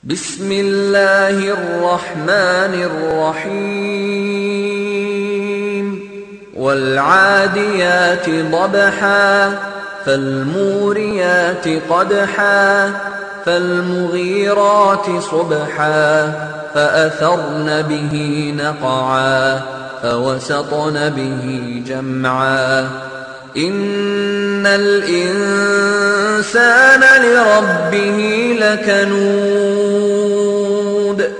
بسم الله الرحمن الرحيم والعاديات ضبحا فالموريات قدحا فالمغيرات صبحا فأثرن به نقعا فوسطن به جمعا إن الإنسان لربه لكنود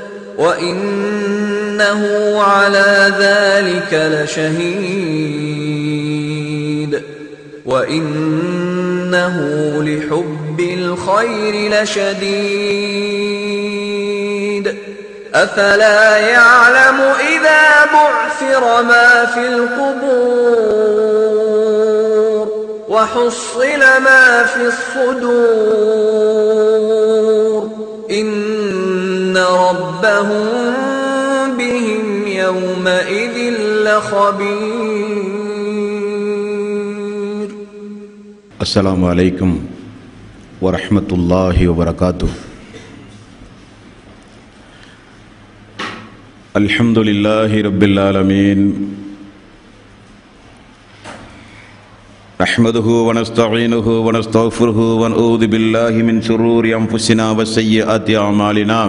وإنه على ذلك لشهيد وإنه لحب الخير لشديد أفلا يعلم إذا بعثر ما في القبور وحصل ما في الصدور إن ربهم بهم يومئذ لخبير السلام عليكم ورحمة الله وبركاته الحمد لله رب العالمين نحمده ونستعينه ونستغفره ونعوذ بالله من شرور أنفسنا وسيئات أعمالنا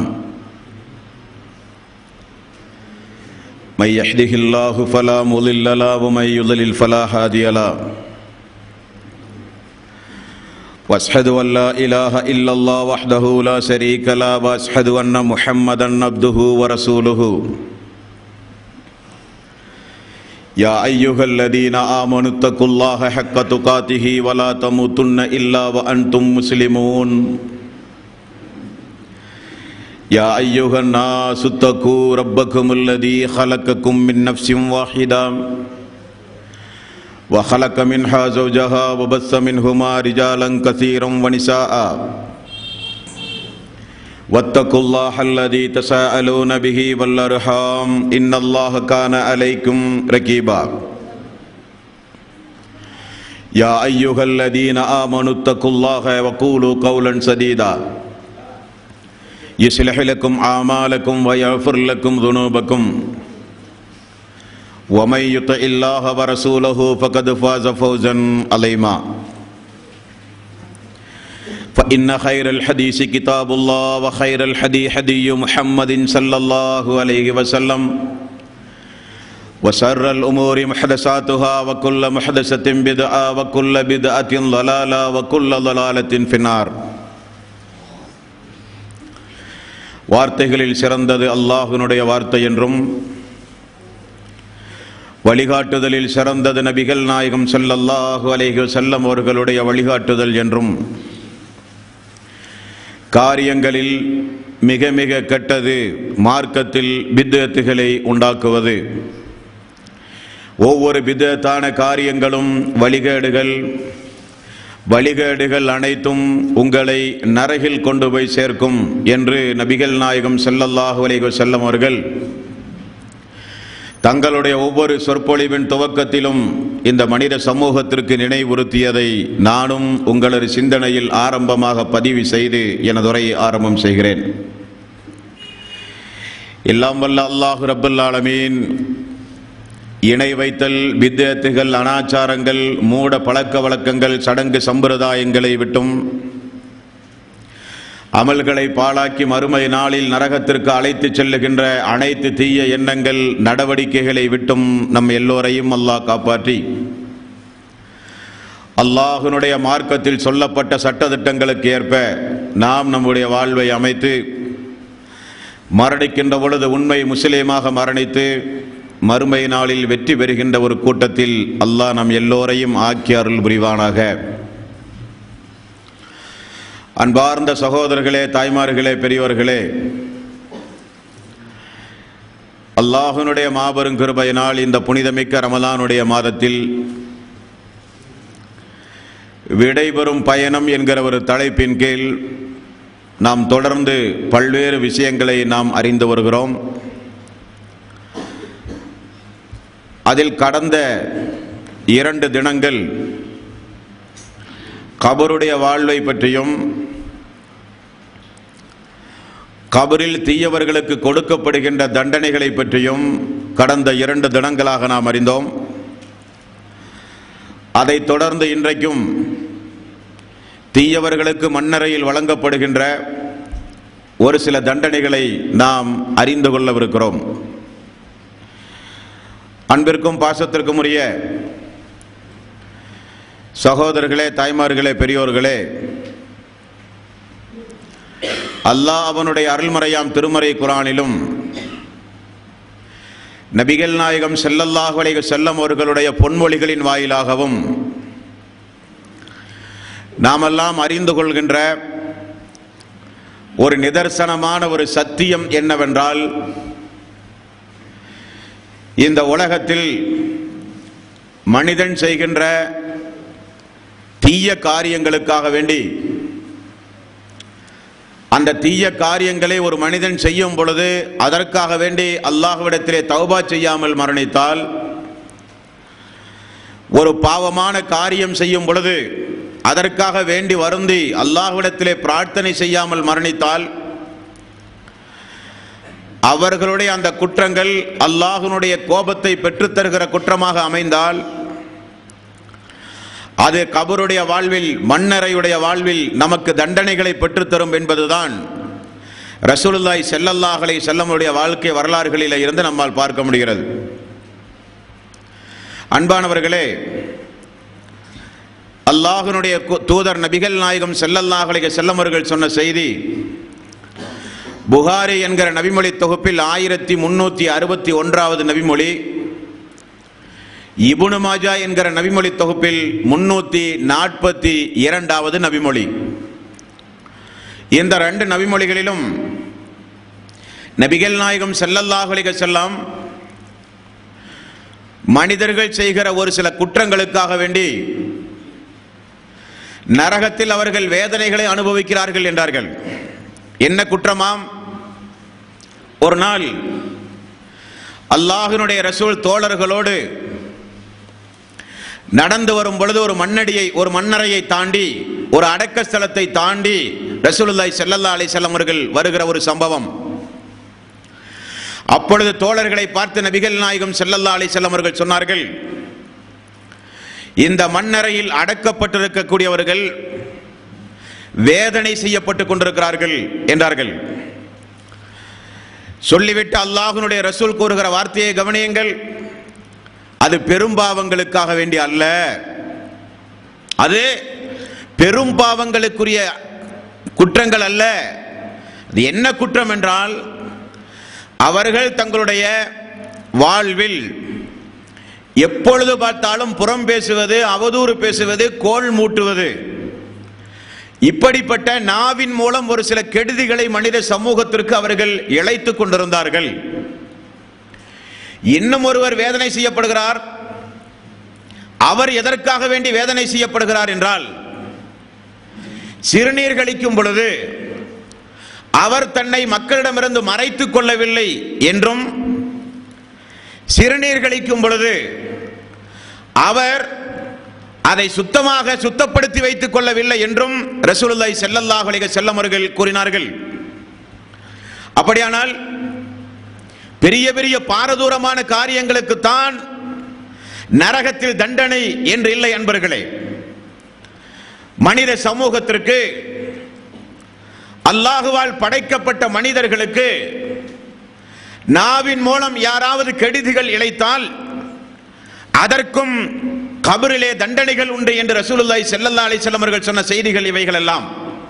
من يهده الله فلا مضل له ومن يضلل فلا هادي له واشهد ان لا اله الا الله وحده لا شريك له واشهد ان محمدا عبده ورسوله يا ايها الذين امنوا اتقوا الله حق تقاته ولا تموتن الا وانتم مسلمون يا ايها الناس اتقوا ربكم الذي خلقكم من نفس واحده وخلق منها زوجها وبث منهما رجالا كثيرا ونساء واتقوا الله الذي تساءلون به والارحام ان الله كان عليكم رقيبا يا ايها الذين امنوا اتقوا الله وقولوا قولا سديدا يصلح لكم اعمالكم ويغفر لكم ذنوبكم ومن يطع الله ورسوله فقد فاز فوزا عظيما فإن خير الحديث كتاب الله وخير الحدي حدي محمد صلى الله عليه وسلم وشر الأمور محدثاتها وكل محدثة بدعة وكل بدعة ضلالة وكل ضلالة في النار வார்த்தைகளில் சிறந்தது அல்லாஹ்வினுடைய வார்த்தை என்றும் வழிகாட்டுதலில் சிறந்தது நபிகள் நாயகம் ஸல்லல்லாஹு அலைஹி செல்லம் அவர்களுடைய வழிகாட்டுதல் என்றும் காரியங்களில் மிக மிக கெட்டது மார்க்கத்தில் பித்தத்துகளை உண்டாக்குவது ஒவ்வொரு பித்தத்தான காரியங்களும் வழிகேடுகள் வழிகேடுகள் அனைத்தும் உங்களை நரகில் கொண்டு போய் சேர்க்கும் என்று நபிகள் நாயகம் ஸல்லல்லாஹு அலைஹி செல்லம் அவர்கள் தங்களுடைய ஒவ்வொரு சொற்பொழிவின் துவக்கத்திலும் இந்த மனித சமூகத்திற்கு நினைவுறுத்தியதை நானும் உங்களது சிந்தனையில் ஆரம்பமாக பதிவு செய்து எனது உரையை ஆரம்பம் செய்கிறேன் எல்லாம் வல்ல அல்லாஹு ரப்பல் ஆலமீன் இணை வைத்தல் வித்தியத்துகள் அனாச்சாரங்கள் மூட பழக்க வழக்கங்கள் சடங்கு சம்பிரதாயங்களை விட்டும் அமல்களை பாழாக்கி மறுமை நாளில் நரகத்திற்கு அழைத்து செல்லுகின்ற அனைத்து தீய எண்ணங்கள் நடவடிக்கைகளை விட்டும் நம் எல்லோரையும் அல்லாஹ் காப்பாற்றி அல்லாஹினுடைய மார்க்கத்தில் சொல்லப்பட்ட சட்டத்திட்டங்களுக்கு ஏற்ப நாம் நம்முடைய வாழ்வை அமைத்து மரணிக்கின்ற பொழுது உண்மை முஸ்லீமாக மரணித்து மறுமை நாளில் வெற்றி பெறுகின்ற ஒரு கூட்டத்தில் அல்லாஹ் நம் எல்லோரையும் ஆக்கி அருள் புரிவானாக அன்பார்ந்த சகோதரர்களே தாய்மார்களே பெரியவர்களே அல்லாஹனுடைய மாபெரும் கிருபையினால் இந்த புனிதமிக்க ரமலானுடைய மாதத்தில் விடைபெறும் பயணம் என்கிற ஒரு தலைப்பின் கீழ் நாம் தொடர்ந்து பல்வேறு விஷயங்களை நாம் அறிந்து வருகிறோம் அதில் கடந்த இரண்டு தினங்கள் கபருடைய வாழ்வை பற்றியும் கபரில் தீயவர்களுக்கு கொடுக்கப்படுகின்ற தண்டனைகளை பற்றியும் கடந்த இரண்டு தினங்களாக நாம் அறிந்தோம் அதைத் தொடர்ந்து இன்றைக்கும் தீயவர்களுக்கு மண்ணறையில் வழங்கப்படுகின்ற ஒரு சில தண்டனைகளை நாம் அறிந்து கொள்ளவிருக்கிறோம் அன்பிற்கும் பாசத்திற்கும் உரிய சகோதரர்களே தாய்மார்களே பெரியோர்களே அல்லாஹ் அவனுடைய அருள்மறையாம் திருமறை குரானிலும் நபிகள் நாயகம் செல்லல்லாஹு அலைஹி செல்லம் அவர்களுடைய பொன்மொழிகளின் வாயிலாகவும் நாமெல்லாம் அறிந்து கொள்கின்ற ஒரு நிதர்சனமான ஒரு சத்தியம் என்னவென்றால் இந்த உலகத்தில் மனிதன் செய்கின்ற தீய காரியங்களுக்காக வேண்டி அந்த தீய காரியங்களை ஒரு மனிதன் செய்யும் பொழுது அதற்காக வேண்டி அல்லாஹ்விடத்திலே தௌபா செய்யாமல் மரணித்தால் ஒரு பாவமான காரியம் செய்யும் பொழுது அதற்காக வேண்டி வருந்தி அல்லாஹ்விடத்திலே பிரார்த்தனை செய்யாமல் மரணித்தால் அவர்களுடைய அந்த குற்றங்கள் அல்லாஹ்வினுடைய கோபத்தை பெற்றுத்தருகிற குற்றமாக அமைந்தால் அது கபருடைய வாழ்வில் மண்ணறையுடைய வாழ்வில் நமக்கு தண்டனைகளை பெற்றுத்தரும் என்பதுதான் ரசூலுல்லாய் செல்லல்லாஹலை செல்லமுடைய வாழ்க்கை வரலாறுகளில் இருந்து நம்மால் பார்க்க முடிகிறது அன்பானவர்களே அல்லாஹனுடைய தூதர் நபிகள் நாயகம் செல்லல்லாஹலை செல்லமர்கள் சொன்ன செய்தி புகாரி என்கிற நபிமொழி தொகுப்பில் ஆயிரத்தி முன்னூத்தி அறுபத்தி ஒன்றாவது நபிமொழி இபுனு மாஜா என்கிற நபிமொழி தொகுப்பில் முன்னூத்தி நாற்பத்தி இரண்டாவது நபிமொழி இந்த ரெண்டு நபிமொழிகளிலும் நபிகள் நாயகம் செல்லல்லாஹலிக செல்லாம் மனிதர்கள் செய்கிற ஒரு சில குற்றங்களுக்காக வேண்டி நரகத்தில் அவர்கள் வேதனைகளை அனுபவிக்கிறார்கள் என்றார்கள் என்ன குற்றமாம் ஒரு நாள் அல்லாஹினுடைய ரசூல் தோழர்களோடு நடந்து வரும் பொழுது ஒரு மண்ணடியை ஒரு மண்ணறையை தாண்டி ஒரு அடக்க ஸ்தலத்தை தாண்டி ரசூலுல்லாய் செல்லல்லா அலி அவர்கள் வருகிற ஒரு சம்பவம் அப்பொழுது தோழர்களை பார்த்து நபிகள் நாயகம் செல்லல்லா அலி அவர்கள் சொன்னார்கள் இந்த மண்ணறையில் அடக்கப்பட்டிருக்கக்கூடியவர்கள் வேதனை செய்யப்பட்டுக் கொண்டிருக்கிறார்கள் என்றார்கள் சொல்லிவிட்டு அல்லாஹனுடைய ரசூல் கூறுகிற வார்த்தையை கவனியுங்கள் அது பெரும்பாவங்களுக்காக வேண்டி அல்ல அது பெரும் பாவங்களுக்குரிய குற்றங்கள் அல்ல அது என்ன குற்றம் என்றால் அவர்கள் தங்களுடைய வாழ்வில் எப்பொழுது பார்த்தாலும் புறம் பேசுவது அவதூறு பேசுவது கோல் மூட்டுவது இப்படிப்பட்ட நாவின் மூலம் ஒரு சில கெடுதிகளை மனித சமூகத்திற்கு அவர்கள் இழைத்துக் கொண்டிருந்தார்கள் இன்னும் ஒருவர் வேதனை செய்யப்படுகிறார் அவர் எதற்காக வேண்டி வேதனை செய்யப்படுகிறார் என்றால் சிறுநீர் கழிக்கும் பொழுது அவர் தன்னை மக்களிடமிருந்து மறைத்துக் கொள்ளவில்லை என்றும் சிறுநீர் கழிக்கும் பொழுது அவர் அதை சுத்தமாக சுத்தப்படுத்தி வைத்துக் கொள்ளவில்லை என்றும் ரசூலுல்லாய் செல்லல்லாஹ் அலைஹி செல்லம் அவர்கள் கூறினார்கள் அப்படியானால் பெரிய பெரிய பாரதூரமான காரியங்களுக்கு தான் நரகத்தில் தண்டனை என்று இல்லை அன்பர்களே மனித சமூகத்திற்கு அல்லாஹுவால் படைக்கப்பட்ட மனிதர்களுக்கு நாவின் மூலம் யாராவது கெடுதிகள் இழைத்தால் அதற்கும் கபரிலே தண்டனைகள் உண்டு என்று ரசூலுல்லாய் செல்லல்லா அலிசல்லம் அவர்கள் சொன்ன செய்திகள் இவைகள் எல்லாம்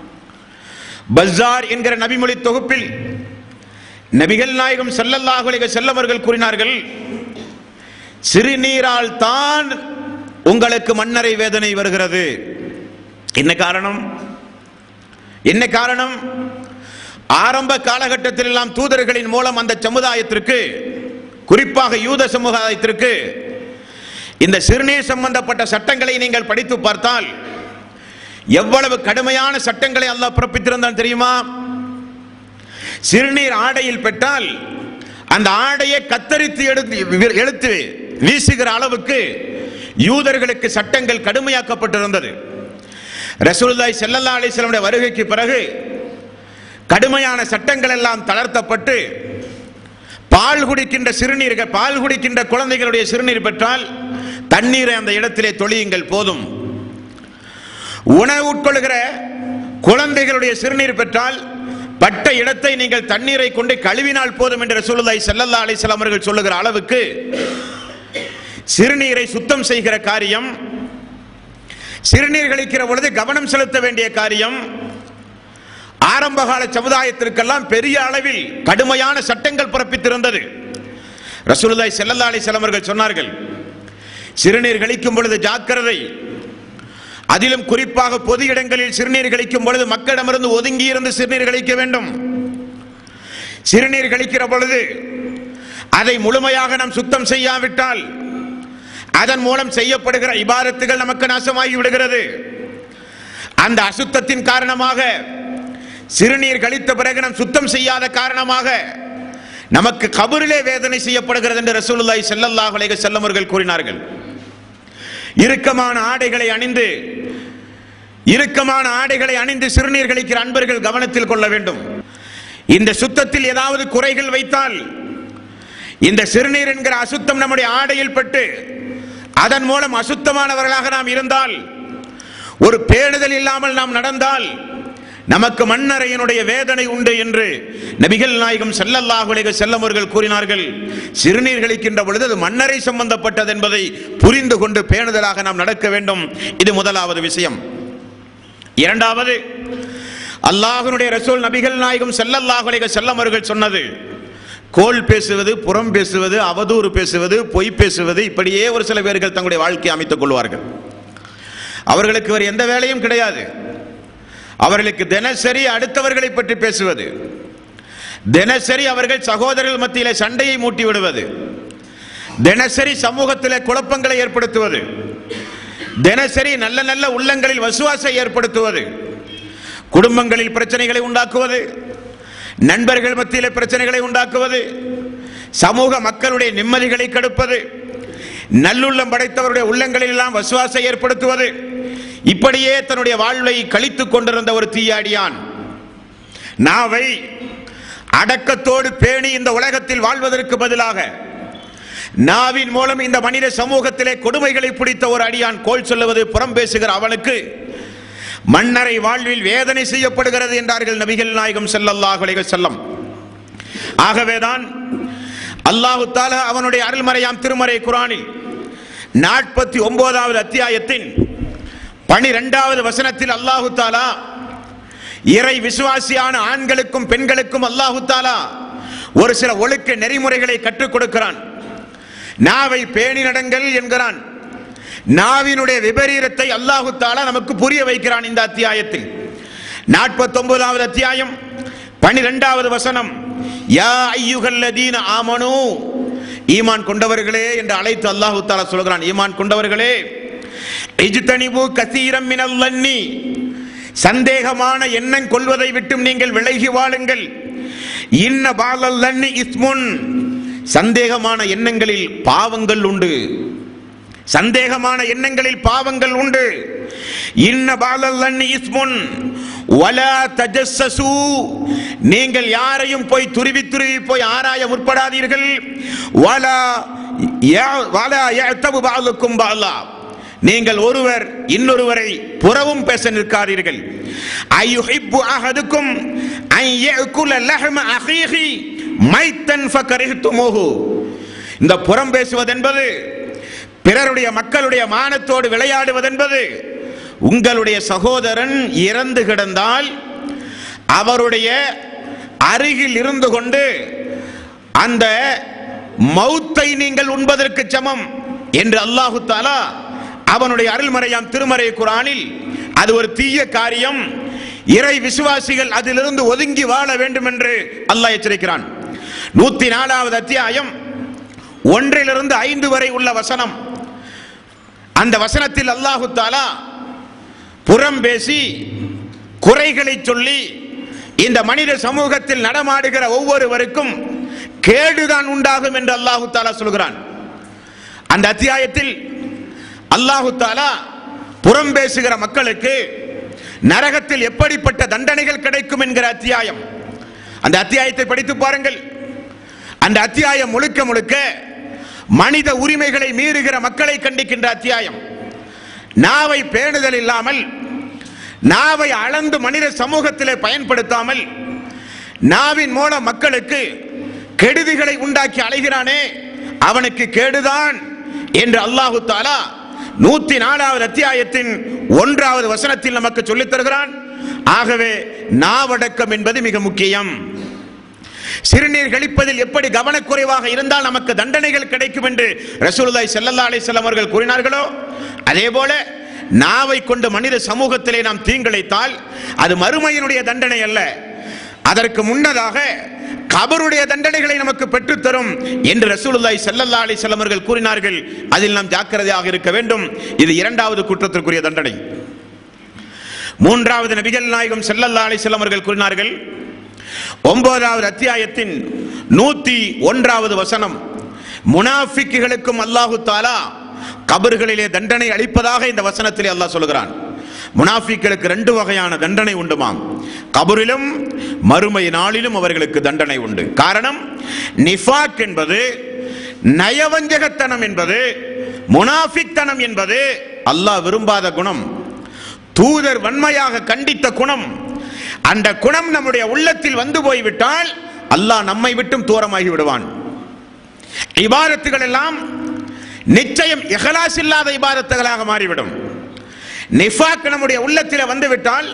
பஸார் என்கிற நபிமொழி தொகுப்பில் நபிகள் நாயகம் செல்லல்லாஹு அலைஹி செல்லவர்கள் கூறினார்கள் சிறுநீரால் தான் உங்களுக்கு மன்னரை வேதனை வருகிறது என்ன காரணம் என்ன காரணம் ஆரம்ப காலகட்டத்தில் எல்லாம் தூதர்களின் மூலம் அந்த சமுதாயத்திற்கு குறிப்பாக யூத சமுதாயத்திற்கு இந்த சிறுநீர் சம்பந்தப்பட்ட சட்டங்களை நீங்கள் படித்து பார்த்தால் எவ்வளவு கடுமையான சட்டங்களை அல்லாஹ் பிறப்பித்திருந்தான் தெரியுமா சிறுநீர் ஆடையில் பெற்றால் அந்த ஆடையை கத்தரித்து எடுத்து எடுத்து வீசுகிற அளவுக்கு யூதர்களுக்கு சட்டங்கள் கடுமையாக்கப்பட்டிருந்தது ரசூலுல்லாய் செல்லல்லா அலிஸ்லமுடைய வருகைக்கு பிறகு கடுமையான சட்டங்கள் எல்லாம் தளர்த்தப்பட்டு பால் குடிக்கின்ற சிறுநீர்கள் பால் குடிக்கின்ற குழந்தைகளுடைய சிறுநீர் பெற்றால் தண்ணீரை அந்த இடத்திலே தொழியுங்கள் போதும் உணவு உட்கொள்கிற குழந்தைகளுடைய சிறுநீர் பெற்றால் பட்ட இடத்தை நீங்கள் தண்ணீரை கொண்டு கழுவினால் போதும் என்று ரசூலுல்லாஹி ஸல்லல்லாஹு அலைஹி வஸல்லம் அவர்கள் சொல்லுகிற அளவுக்கு சிறுநீரை சுத்தம் செய்கிற காரியம் சிறுநீர் கழிக்கிற பொழுது கவனம் செலுத்த வேண்டிய காரியம் ஆரம்பகால சமுதாயத்திற்கெல்லாம் பெரிய அளவில் கடுமையான சட்டங்கள் பிறப்பித்திருந்தது ரசூலுல்லாஹி ஸல்லல்லாஹு அலைஹி வஸல்லம் அவர்கள் சொன்னார்கள் சிறுநீர் கழிக்கும் பொழுது ஜாக்கிரதை அதிலும் குறிப்பாக பொது இடங்களில் சிறுநீர் கழிக்கும் பொழுது மக்களிடமிருந்து ஒதுங்கி இருந்து சிறுநீர் கழிக்க வேண்டும் சிறுநீர் கழிக்கிற பொழுது அதை முழுமையாக நாம் சுத்தம் செய்யாவிட்டால் அதன் மூலம் செய்யப்படுகிற இபாரத்துகள் நமக்கு நாசமாகி விடுகிறது அந்த அசுத்தத்தின் காரணமாக சிறுநீர் கழித்த பிறகு நாம் சுத்தம் செய்யாத காரணமாக நமக்கு கபரிலே வேதனை செய்யப்படுகிறது என்று ரசூலுல்லாஹி ஸல்லல்லாஹு அலைஹி வஸல்லம் அவர்கள் கூறினார்கள் இறுக்கமான ஆடைகளை அணிந்து இறுக்கமான ஆடைகளை அணிந்து சிறுநீர் கழிக்கிற அன்பர்கள் கவனத்தில் கொள்ள வேண்டும் இந்த சுத்தத்தில் ஏதாவது குறைகள் வைத்தால் இந்த சிறுநீர் என்கிற அசுத்தம் நம்முடைய ஆடையில் பட்டு அதன் மூலம் அசுத்தமானவர்களாக நாம் இருந்தால் ஒரு பேணுதல் இல்லாமல் நாம் நடந்தால் நமக்கு மண்ணறையினுடைய வேதனை உண்டு என்று நபிகள் நாயகம் ஸல்லல்லாஹு அலைஹி வஸல்லம் அவர்கள் கூறினார்கள் சிறுநீர் கழிக்கின்ற பொழுது அது மண்ணறை சம்பந்தப்பட்டது என்பதை புரிந்து கொண்டு பேணுதலாக நாம் நடக்க வேண்டும் இது முதலாவது விஷயம் இரண்டாவது அல்லாஹ்வுடைய ரசூல் நபிகள் நாயகம் ஸல்லல்லாஹு அலைஹி வஸல்லம் அவர்கள் சொன்னது கோல் பேசுவது புறம் பேசுவது அவதூறு பேசுவது பொய் பேசுவது இப்படியே ஒரு சில பேர்கள் தங்களுடைய வாழ்க்கையை அமைத்துக் கொள்வார்கள் அவர்களுக்கு வேறு எந்த வேலையும் கிடையாது அவர்களுக்கு தினசரி அடுத்தவர்களை பற்றி பேசுவது தினசரி அவர்கள் சகோதரர்கள் மத்தியிலே சண்டையை மூட்டி விடுவது தினசரி சமூகத்திலே குழப்பங்களை ஏற்படுத்துவது தினசரி நல்ல நல்ல உள்ளங்களில் வசுவாசை ஏற்படுத்துவது குடும்பங்களில் பிரச்சனைகளை உண்டாக்குவது நண்பர்கள் மத்தியிலே பிரச்சனைகளை உண்டாக்குவது சமூக மக்களுடைய நிம்மதிகளை கெடுப்பது நல்லுள்ளம் படைத்தவருடைய உள்ளங்களில் எல்லாம் வசுவாசை ஏற்படுத்துவது இப்படியே தன்னுடைய வாழ்வை கழித்துக் கொண்டிருந்த ஒரு தீயாடியான் நாவை அடக்கத்தோடு பேணி இந்த உலகத்தில் வாழ்வதற்கு பதிலாக நாவின் மூலம் இந்த மனித சமூகத்திலே கொடுமைகளை பிடித்த ஒரு அடியான் கோல் சொல்லுவது புறம் பேசுகிற அவனுக்கு மன்னரை வாழ்வில் வேதனை செய்யப்படுகிறது என்றார்கள் நபிகள் நாயகம் ஸல்லல்லாஹு அலைஹி வஸல்லம் ஆகவேதான் அல்லாஹு தாலா அவனுடைய அருள்மறையாம் திருமறை குரானில் நாற்பத்தி ஒன்பதாவது அத்தியாயத்தின் பனிரெண்டாவது வசனத்தில் அல்லாஹு தாலா இறை விசுவாசியான ஆண்களுக்கும் பெண்களுக்கும் அல்லாஹு தாலா ஒரு சில ஒழுக்க நெறிமுறைகளை கற்றுக் கொடுக்கிறான் நாவை பேணி நடங்கள் என்கிறான் நாவினுடைய விபரீதத்தை அல்லாஹு தாலா நமக்கு புரிய வைக்கிறான் இந்த அத்தியாயத்தில் நாற்பத்தொன்பதாவது அத்தியாயம் பனிரெண்டாவது வசனம் யா ஐயுகல்லதீன ஆமனு ஈமான் கொண்டவர்களே என்று அழைத்து அல்லாஹு தாலா சொல்கிறான் ஈமான் கொண்டவர்களே இஜ்தனிபு கசீரம் மினல் லன்னி சந்தேகமான எண்ணம் கொள்வதை விட்டும் நீங்கள் விலகி வாழுங்கள் இன்ன பாலல் லன்னி இஸ்முன் சந்தேகமான எண்ணங்களில் பாவங்கள் உண்டு சந்தேகமான எண்ணங்களில் பாவங்கள் உண்டு இன்ன பாலல்லன்னி இஸ்முன் வலா தஜஸ்ஸசு நீங்கள் யாரையும் போய் துருவி துருவி போய் ஆராய முற்படாதீர்கள் வலா ய- வலா யஅ்தபு பாலுக்கும் பாலா நீங்கள் ஒருவர் இன்னொருவரை புறவும் பேச நிற்காதீர்கள் ஐயுஹிப்பு அஹதுக்கும் ஐ யஅ்குல லஹ்ம அஹீஹி மைத்தன் ஃபகரிஹ்துமூஹு இந்த புறம் பேசுவதென்பது பிறருடைய மக்களுடைய மானத்தோடு விளையாடுவதென்பது உங்களுடைய சகோதரன் இறந்து கிடந்தால் அவருடைய அருகில் இருந்து கொண்டு அந்த மௌத்தை நீங்கள் உண்பதற்கு சமம் என்று அல்லாஹு தாலா அவனுடைய அருள்மறையாம் திருமறை குரானில் அது ஒரு தீய காரியம் இறை விசுவாசிகள் அதிலிருந்து ஒதுங்கி வாழ வேண்டும் என்று அல்லாஹ் எச்சரிக்கிறான் நூத்தி நாலாவது அத்தியாயம் ஒன்றிலிருந்து ஐந்து வரை உள்ள வசனம் அந்த வசனத்தில் அல்லாஹு தாலா புறம் பேசி குறைகளை சொல்லி இந்த மனித சமூகத்தில் நடமாடுகிற ஒவ்வொருவருக்கும் கேடுதான் உண்டாகும் என்று அல்லாஹு தாலா சொல்கிறான் அந்த அத்தியாயத்தில் அல்லாஹு தாலா புறம் பேசுகிற மக்களுக்கு நரகத்தில் எப்படிப்பட்ட தண்டனைகள் கிடைக்கும் என்கிற அத்தியாயம் அந்த அத்தியாயத்தை படித்து பாருங்கள் அந்த அத்தியாயம் முழுக்க முழுக்க மனித உரிமைகளை மீறுகிற மக்களை கண்டிக்கின்ற அத்தியாயம் நாவை பேணுதல் இல்லாமல் நாவை அளந்து மனித சமூகத்திலே பயன்படுத்தாமல் நாவின் மூலம் மக்களுக்கு கெடுதிகளை உண்டாக்கி அலைகிறானே அவனுக்கு கேடுதான் என்று அல்லாஹு தாலா நூத்தி நாலாவது அத்தியாயத்தின் ஒன்றாவது வசனத்தில் நமக்கு சொல்லித் தருகிறான் ஆகவே நாவடக்கம் என்பது மிக முக்கியம் சிறுநீர் கழிப்பதில் எப்படி கவனக்குறைவாக இருந்தால் நமக்கு தண்டனைகள் கிடைக்கும் என்று ரசூலுல்லாஹி ஸல்லல்லாஹு அலைஹி வஸல்லம் அவர்கள் கூறினார்களோ அதே போல நாவை கொண்டு மனித சமூகத்திலே நாம் தீங்கிழைத்தால் அது மறுமையினுடைய தண்டனை அல்ல அதற்கு முன்னதாக கபருடைய தண்டனைகளை நமக்கு பெற்றுத்தரும் என்று ரசூலுல்லாஹி ஸல்லல்லாஹு அலைஹி வஸல்லம் அவர்கள் கூறினார்கள் அதில் நாம் ஜாக்கிரதையாக இருக்க வேண்டும் இது இரண்டாவது குற்றத்திற்குரிய தண்டனை மூன்றாவது நபிகள் நாயகம் ஸல்லல்லாஹு அலைஹி வஸல்லம் அவர்கள் கூறினார்கள் ஒன்பதாவது அத்தியாயத்தின் நூத்தி ஒன்றாவது வசனம் முனாஃபிக்குகளுக்கும் அல்லாஹு தாலா கபர்களிலே தண்டனை அளிப்பதாக இந்த வசனத்திலே அல்லாஹ் சொல்கிறான் முனாஃபிக்களுக்கு ரெண்டு வகையான தண்டனை உண்டுமாம் கபரிலும் மறுமை நாளிலும் அவர்களுக்கு தண்டனை உண்டு காரணம் நிஃபாக் என்பது நயவஞ்சகத்தனம் என்பது முனாஃபிக்தனம் என்பது அல்லாஹ் விரும்பாத குணம் தூதர் வன்மையாக கண்டித்த குணம் அந்த குணம் நம்முடைய உள்ளத்தில் வந்து போய்விட்டால் அல்லாஹ் நம்மை விட்டும் தூரமாகி விடுவான் இபாரத்துகள் எல்லாம் நிச்சயம் இஹலாஸ் இல்லாத இபாரத்துகளாக மாறிவிடும் நிஃபாக் நம்முடைய உள்ளத்தில் வந்துவிட்டால்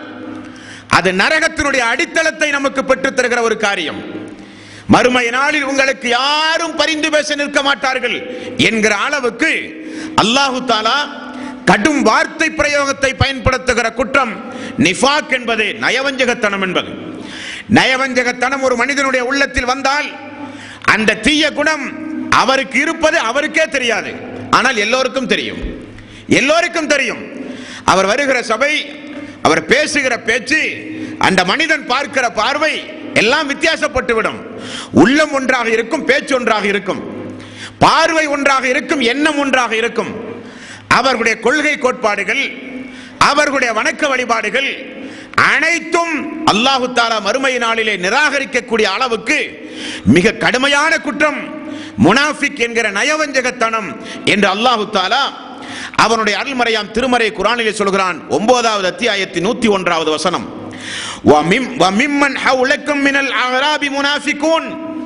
அது நரகத்தினுடைய அடித்தளத்தை நமக்கு பெற்றுத் தருகிற ஒரு காரியம் மறுமை நாளில் உங்களுக்கு யாரும் பரிந்து பேச நிற்க மாட்டார்கள் என்கிற அளவுக்கு அல்லாஹு தாலா கடும் வார்த்தை பிரயோகத்தை பயன்படுத்துகிற குற்றம் நிஃபாக் என்பது நயவஞ்சகத்தனம் என்பது நயவஞ்சகத்தனம் ஒரு மனிதனுடைய உள்ளத்தில் வந்தால் அந்த தீய குணம் அவருக்கு இருப்பது அவருக்கே தெரியாது ஆனால் எல்லோருக்கும் தெரியும் எல்லோருக்கும் தெரியும் அவர் வருகிற சபை அவர் பேசுகிற பேச்சு அந்த மனிதன் பார்க்கிற பார்வை எல்லாம் வித்தியாசப்பட்டு விடும் உள்ளம் ஒன்றாக இருக்கும் பேச்சு ஒன்றாக இருக்கும் பார்வை ஒன்றாக இருக்கும் எண்ணம் ஒன்றாக இருக்கும் அவர்களுடைய கொள்கை கோட்பாடுகள் அவர்களுடைய வணக்க வழிபாடுகள் அனைத்தும் அல்லாஹு தாலா மறுமை நாளிலே நிராகரிக்கக்கூடிய அளவுக்கு மிக கடுமையான குற்றம் முனாஃபிக் என்கிற நயவஞ்சகத்தனம் என்று அல்லாஹு தாலா அவனுடைய அருள்மறையாம் திருமறை குரானிலே சொல்கிறான் ஒன்பதாவது அத்தியாயத்தின் நூத்தி ஒன்றாவது வசனம் وَمِمْ- وَمِمَّنْ حَوْلَكُمْ مِنَ الْأَعْرَابِ مُنَافِقُونَ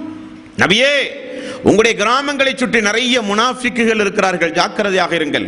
நபியே உங்களுடைய கிராமங்களை சுற்றி நிறைய முனாஃபிக்குகள் இருக்கிறார்கள் ஜாக்கிரதையாக இருங்கள்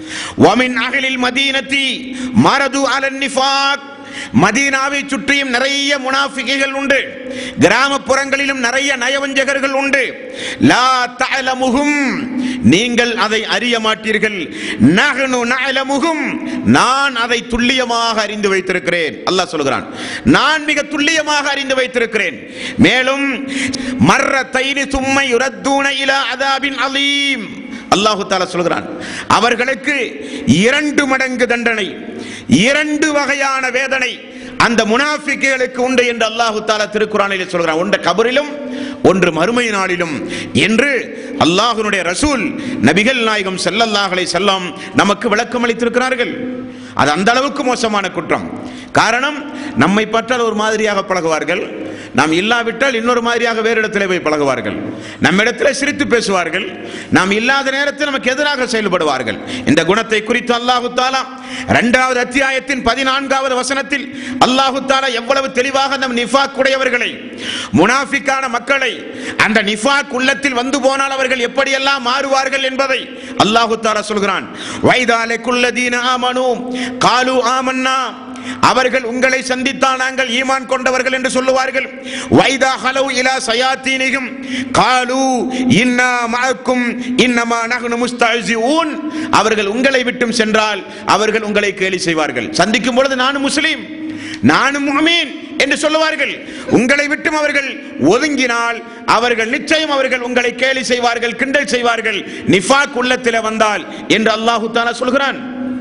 வமின் அகலில் மதீனத்தி மரது அலன் நிஃபாக் மதீனாவை சுற்றியும் நிறைய முனாஃபிக்குகள் உண்டு கிராமப்புறங்களிலும் நிறைய நயவஞ்சகர்கள் உண்டு லா தஅலமுஹும் நீங்கள் அதை அறிய மாட்டீர்கள் நஹ்னு நஅலமுஹும் நான் அதை துல்லியமாக அறிந்து வைத்திருக்கிறேன் அல்லாஹ் சொல்கிறான் நான் மிக துல்லியமாக அறிந்து வைத்திருக்கிறேன் மேலும் மர்ர தைனி சும்மை யுரத்தூன இலா அதாபின் அலீம் அல்லாஹு தாலா சொல்கிறான் அவர்களுக்கு இரண்டு மடங்கு தண்டனை இரண்டு வகையான வேதனை அந்த முனாஃபிக்குகளுக்கு உண்டு என்று அல்லாஹு தாலா திருக்குறானிலே சொல்கிறான் ஒன்று கபரிலும் ஒன்று மறுமை நாளிலும் என்று அல்லாஹ்வுடைய ரசூல் நபிகள் நாயகம் ஸல்லல்லாஹு அலைஹி செல்லம் நமக்கு விளக்கம் அளித்திருக்கிறார்கள் அது அந்த அளவுக்கு மோசமான குற்றம் காரணம் நம்மை பற்றால் ஒரு மாதிரியாக பழகுவார்கள் நாம் இல்லாவிட்டால் இன்னொரு மாதிரியாக வேறு இடத்திலே போய் பழகுவார்கள் நம்மிடத்தில் சிரித்து பேசுவார்கள் நாம் இல்லாத நேரத்தில் நமக்கு எதிராக செயல்படுவார்கள் இந்த குணத்தை குறித்து அல்லாஹு தாலா இரண்டாவது அத்தியாயத்தின் பதினான்காவது வசனத்தில் அல்லாஹு தாலா எவ்வளவு தெளிவாக நம் நிஃபாக் உடையவர்களை முனாஃபிக்கான மக்களை அந்த நிஃபாக் உள்ளத்தில் வந்து போனால் அவர்கள் எப்படியெல்லாம் மாறுவார்கள் என்பதை அல்லாஹு தாலா சொல்கிறான் வைதாலே குல்லதீன ஆமனு காலு ஆமன்னா அவர்கள் உங்களை சந்தித்தால் நாங்கள் ஈமான் கொண்டவர்கள் என்று சொல்லுவார்கள் வைதா ஹலவு இலா சயாத்தீனிகும் காலு இன்னா மஅக்கும் இன்னமா நஹ்னு முஸ்தஹ்சிஊன் அவர்கள் உங்களை விட்டும் சென்றால் அவர்கள் உங்களை கேலி செய்வார்கள் சந்திக்கும் பொழுது நானும் முஸ்லீம் நானும் முஹ்மீன் என்று சொல்லுவார்கள் உங்களை விட்டும் அவர்கள் ஒதுங்கினால் அவர்கள் நிச்சயம் அவர்கள் உங்களை கேலி செய்வார்கள் கிண்டல் செய்வார்கள் நிஃபாக் உள்ளத்திலே வந்தால் என்று அல்லாஹு தாலா சொல்கிறான்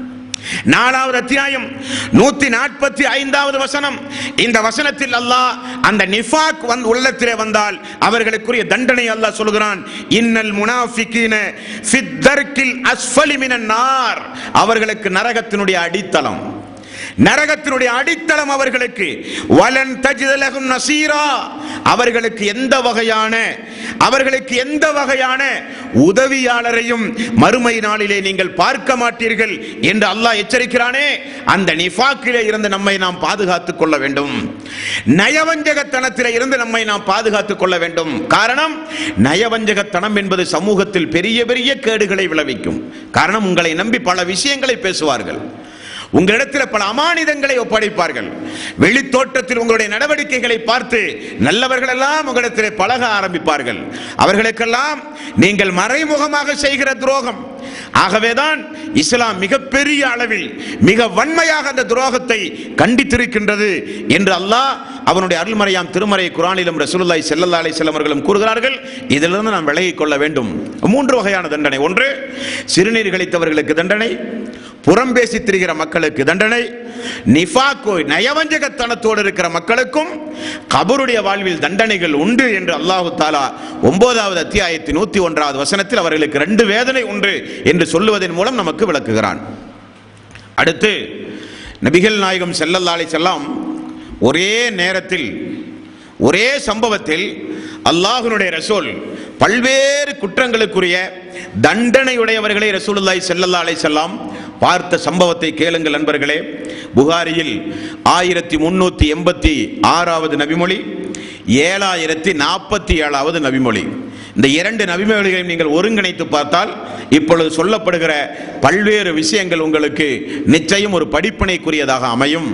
நாலாவது அத்தியாயம் நூத்தி நாற்பத்தி ஐந்தாவது வசனம் இந்த வசனத்தில் அல்லாஹ் அந்த நிஃபாக் வந்து உள்ளத்திலே வந்தால் அவர்களுக்குரிய தண்டனை அல்லாஹ் சொல்கிறான் இன்னல் முனாஃபிகீன ஃபித்தர்க்கில் அஸ்ஃபலி மினன் நார் அவர்களுக்கு நரகத்தினுடைய அடித்தளம் நரகத்தினுடைய அடித்தளம் அவர்களுக்கு வலன் தஜிதலகும் நசீரா அவர்களுக்கு எந்த வகையான அவர்களுக்கு எந்த வகையான உதவியாளரையும் மறுமை நாளிலே நீங்கள் பார்க்க மாட்டீர்கள் என்று அல்லாஹ் எச்சரிக்கிறானே அந்த நிஃபாக்கிலே இருந்து நம்மை நாம் பாதுகாத்துக் கொள்ள வேண்டும் நயவஞ்சகத்தனத்திலே இருந்து நம்மை நாம் பாதுகாத்துக் கொள்ள வேண்டும் காரணம் நயவஞ்சகத்தனம் என்பது சமூகத்தில் பெரிய பெரிய கேடுகளை விளைவிக்கும் காரணம் உங்களை நம்பி பல விஷயங்களை பேசுவார்கள் உங்களிடத்தில் பல அமானிதங்களை ஒப்படைப்பார்கள் வெளித்தோட்டத்தில் உங்களுடைய நடவடிக்கைகளை பார்த்து நல்லவர்கள் எல்லாம் உங்களிடத்தில் பழக ஆரம்பிப்பார்கள் அவர்களுக்கெல்லாம் நீங்கள் மறைமுகமாக செய்கிற துரோகம் ஆகவேதான் இஸ்லாம் மிகப்பெரிய அளவில் மிக வன்மையாக அந்த துரோகத்தை கண்டித்திருக்கின்றது என்று அல்லாஹ் அவனுடைய அருள்மறையாம் திருமறை குரானிலும் ரசூலுல்லாஹி ஸல்லல்லாஹு அலைஹி வஸல்லம் அவர்களும் கூறுகிறார்கள் இதிலிருந்து நாம் விலகிக் கொள்ள வேண்டும் மூன்று வகையான தண்டனை ஒன்று சிறுநீர் கழித்தவர்களுக்கு தண்டனை புறம் பேசி திரிகிற மக்களுக்கு தண்டனை நிஃபாக்கோ நயவஞ்சகத்தனத்தோடு இருக்கிற மக்களுக்கும் கபருடைய வாழ்வில் தண்டனைகள் உண்டு என்று அல்லாஹு தாலா ஒன்பதாவது அத்தியாயத்தின் நூத்தி ஒன்றாவது வசனத்தில் அவர்களுக்கு ரெண்டு வேதனை உண்டு என்று சொல்லுவதன் மூலம் நமக்கு விளக்குகிறான் அடுத்து நபிகள் நாயகம் செல்லல்லாலை செல்லாம் ஒரே நேரத்தில் ஒரே சம்பவத்தில் அல்லாஹ்வினுடைய ரசூல் பல்வேறு குற்றங்களுக்குரிய தண்டனையுடையவர்களை ரசூலுல்லாஹி ஸல்லல்லாஹு அலைஹி வஸல்லம் பார்த்த சம்பவத்தை கேளுங்கள் நண்பர்களே புகாரியில் ஆயிரத்தி முன்னூத்தி எண்பத்தி ஆறாவது நபிமொழி ஏழாயிரத்தி நாற்பத்தி ஏழாவது நபிமொழி இந்த இரண்டு நபிமொழிகளையும் நீங்கள் ஒருங்கிணைத்து பார்த்தால் இப்பொழுது சொல்லப்படுகிற பல்வேறு விஷயங்கள் உங்களுக்கு நிச்சயம் ஒரு படிப்பினைக்குரியதாக அமையும்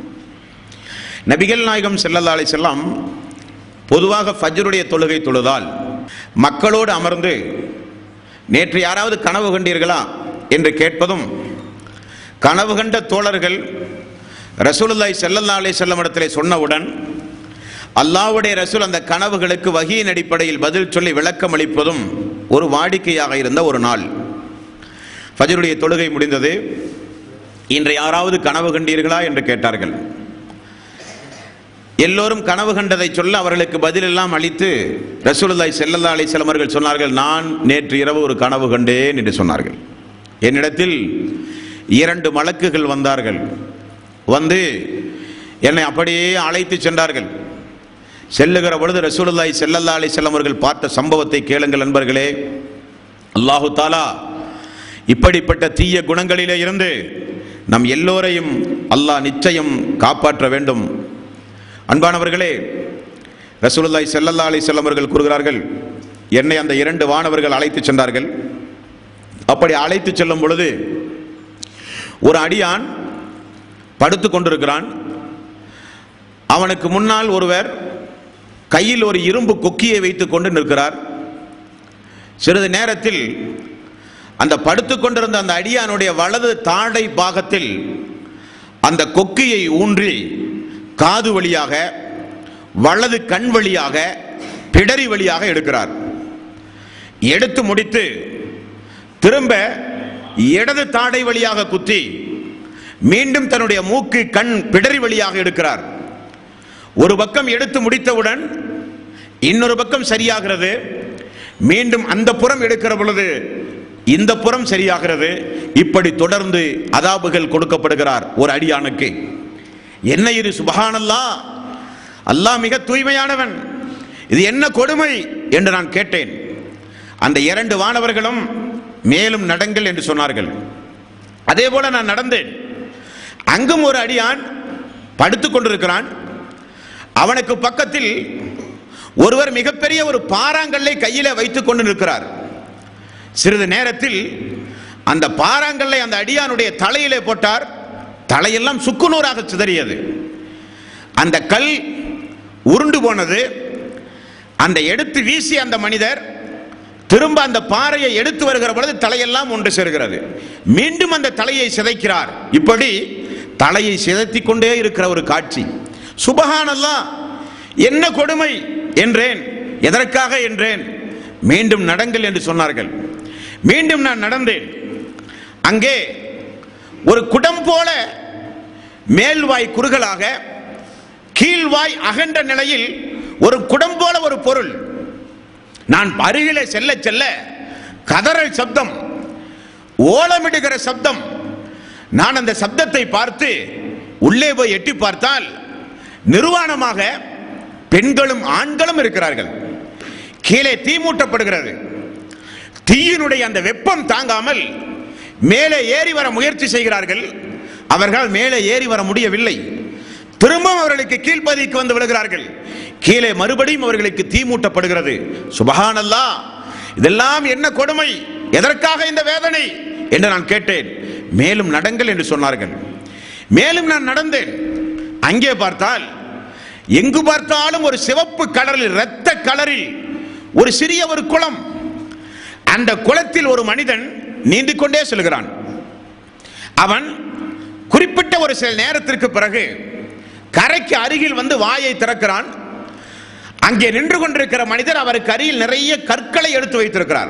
நபிகள் நாயகம் ஸல்லல்லாஹு அலைஹி வஸல்லம் பொதுவாக ஃபஜ்ருடைய தொழுகை தொழுதால் மக்களோடு அமர்ந்து நேற்று யாராவது கனவு கண்டீர்களா என்று கேட்பதும் கனவு கண்ட தோழர்கள் ரசூலுல்லாஹி ஸல்லல்லாஹு அலைஹி வஸல்லம் இடத்திலே சொன்னவுடன் அல்லாஹ்வுடைய ரசூல் அந்த கனவுகளுக்கு வகியின் அடிப்படையில் பதில் சொல்லி விளக்கம் அளிப்பதும் ஒரு வாடிக்கையாக இருந்த ஒரு நாள் ஃபஜ்ருடைய தொழுகை முடிந்தது இன்று யாராவது கனவு கண்டீர்களா என்று கேட்டார்கள் எல்லோரும் கனவு கண்டதை சொல்ல அவர்களுக்கு பதில் எல்லாம் அளித்து ரசூலுல்லாஹி ஸல்லல்லாஹு அலைஹி வஸல்லம் அவர்கள் சொன்னார்கள் நான் நேற்று இரவு ஒரு கனவு கண்டேன் என்று சொன்னார்கள் என்னிடத்தில் இரண்டு மலக்குகள் வந்தார்கள் வந்து என்னை அப்படியே அழைத்து சென்றார்கள் செல்லுகிற பொழுது ரசூலுல்லாஹி ஸல்லல்லாஹு அலைஹி வஸல்லம் அவர்கள் பார்த்த சம்பவத்தை கேளுங்கள் நண்பர்களே அல்லாஹு தாலா இப்படிப்பட்ட தீய குணங்களிலே இருந்து நம் எல்லோரையும் அல்லாஹ் நிச்சயம் காப்பாற்ற வேண்டும் அன்பானவர்களே ரசூலுல்லாஹி ஸல்லல்லாஹு அலைஹி வஸல்லம் அவர்கள் கூறுகிறார்கள் என்னை அந்த இரண்டு வானவர்கள் அழைத்து சென்றார்கள் அப்படி அழைத்து செல்லும் பொழுது ஒரு அடியான் படுத்து கொண்டிருக்கிறான் அவனுக்கு முன்னால் ஒருவர் கையில் ஒரு இரும்பு கொக்கியை வைத்துக் கொண்டு நிற்கிறார் சிறிது நேரத்தில் அந்த படுத்துக் கொண்டிருந்த அந்த அடியானுடைய வலது தாடை பாகத்தில் அந்த கொக்கியை ஊன்றி காது வழியாக வலது கண் வழியாக பிடரி வழியாக எடுக்கிறார் எடுத்து முடித்து திரும்ப இடது தாடை வழியாக குத்தி மீண்டும் தன்னுடைய மூக்கு கண் பிடரி வழியாக எடுக்கிறார் ஒரு பக்கம் எடுத்து முடித்தவுடன் இன்னொரு பக்கம் சரியாகிறது மீண்டும் அந்த புறம் எடுக்கிற பொழுது இந்த புறம் சரியாகிறது இப்படி தொடர்ந்து அதாபுகள் கொடுக்கப்படுகிறார் ஒரு அடியானுக்கு என்ன இது சுபஹானல்லா அல்லாஹ் மிக தூய்மையானவன் இது என்ன கொடுமை என்று நான் கேட்டேன் அந்த இரண்டு வானவர்களும் மேலும் நடங்கள் என்று சொன்னார்கள் அதே போல நான் நடந்தேன் அங்கும் ஒரு அடியான் படுத்துக் கொண்டிருக்கிறான் அவனுக்கு பக்கத்தில் ஒருவர் மிகப்பெரிய ஒரு பாறாங்கல்லை கையில வைத்துக் கொண்டு நிற்கிறார் சிறிது நேரத்தில் அந்த பாறாங்கல்லை அந்த அடியானுடைய தலையிலே போட்டார் தலையெல்லாம் சுக்குநூறாக சிதறியது அந்த கல் உருண்டு போனது அந்த எடுத்து வீசி அந்த மனிதர் திரும்ப அந்த பாறையை எடுத்து வருகிற பொழுது தலையெல்லாம் ஒன்று சேர்கிறது மீண்டும் அந்த தலையை சிதைக்கிறார் இப்படி தலையை சிதைத்திக் கொண்டே இருக்கிற ஒரு காட்சி சுபஹானல்லா என்ன கொடுமை என்றேன் எதற்காக என்றேன் மீண்டும் நடங்கள் என்று சொன்னார்கள் மீண்டும் நான் நடந்தேன் அங்கே ஒரு குடம் போல மேல்வாய் குறுகலாக கீழ்வாய் அகன்ற நிலையில் ஒரு குடம் போல ஒரு பொருள் நான் அருகிலே செல்ல செல்ல கதறல் சப்தம் ஓலமிடுகிற சப்தம் நான் அந்த சப்தத்தை பார்த்து உள்ளே போய் எட்டி பார்த்தால் நிர்வாணமாக பெண்களும் ஆண்களும் இருக்கிறார்கள் கீழே தீ மூட்டப்படுகிறது தீயினுடைய அந்த வெப்பம் தாங்காமல் மேலே ஏறி வர முயற்சி செய்கிறார்கள் அவர்கள் மேலே ஏறி வர முடியவில்லை திரும்பவும் அவர்களுக்கு கீழ்ப்பதிக்கு வந்து விழுகிறார்கள் கீழே மறுபடியும் அவர்களுக்கு தீ மூட்டப்படுகிறது சுபஹானல்லா இதெல்லாம் என்ன கொடுமை எதற்காக இந்த வேதனை என்று நான் கேட்டேன் மேலும் நடங்கள் என்று சொன்னார்கள் மேலும் நான் நடந்தேன் அங்கே பார்த்தால் எங்கு பார்த்தாலும் ஒரு சிவப்பு கலரில் இரத்த கலரில் ஒரு சிறிய ஒரு குளம் அந்த குளத்தில் ஒரு மனிதன் நீந்திக் கொண்டே செல்கிறான் அவன் குறிப்பிட்ட ஒரு சில நேரத்திற்கு பிறகு கரைக்கு அருகில் வந்து வாயை திறக்கிறான் அங்கே நின்று கொண்டிருக்கிற மனிதர் அவருக்கு அருகில் நிறைய கற்களை எடுத்து வைத்திருக்கிறார்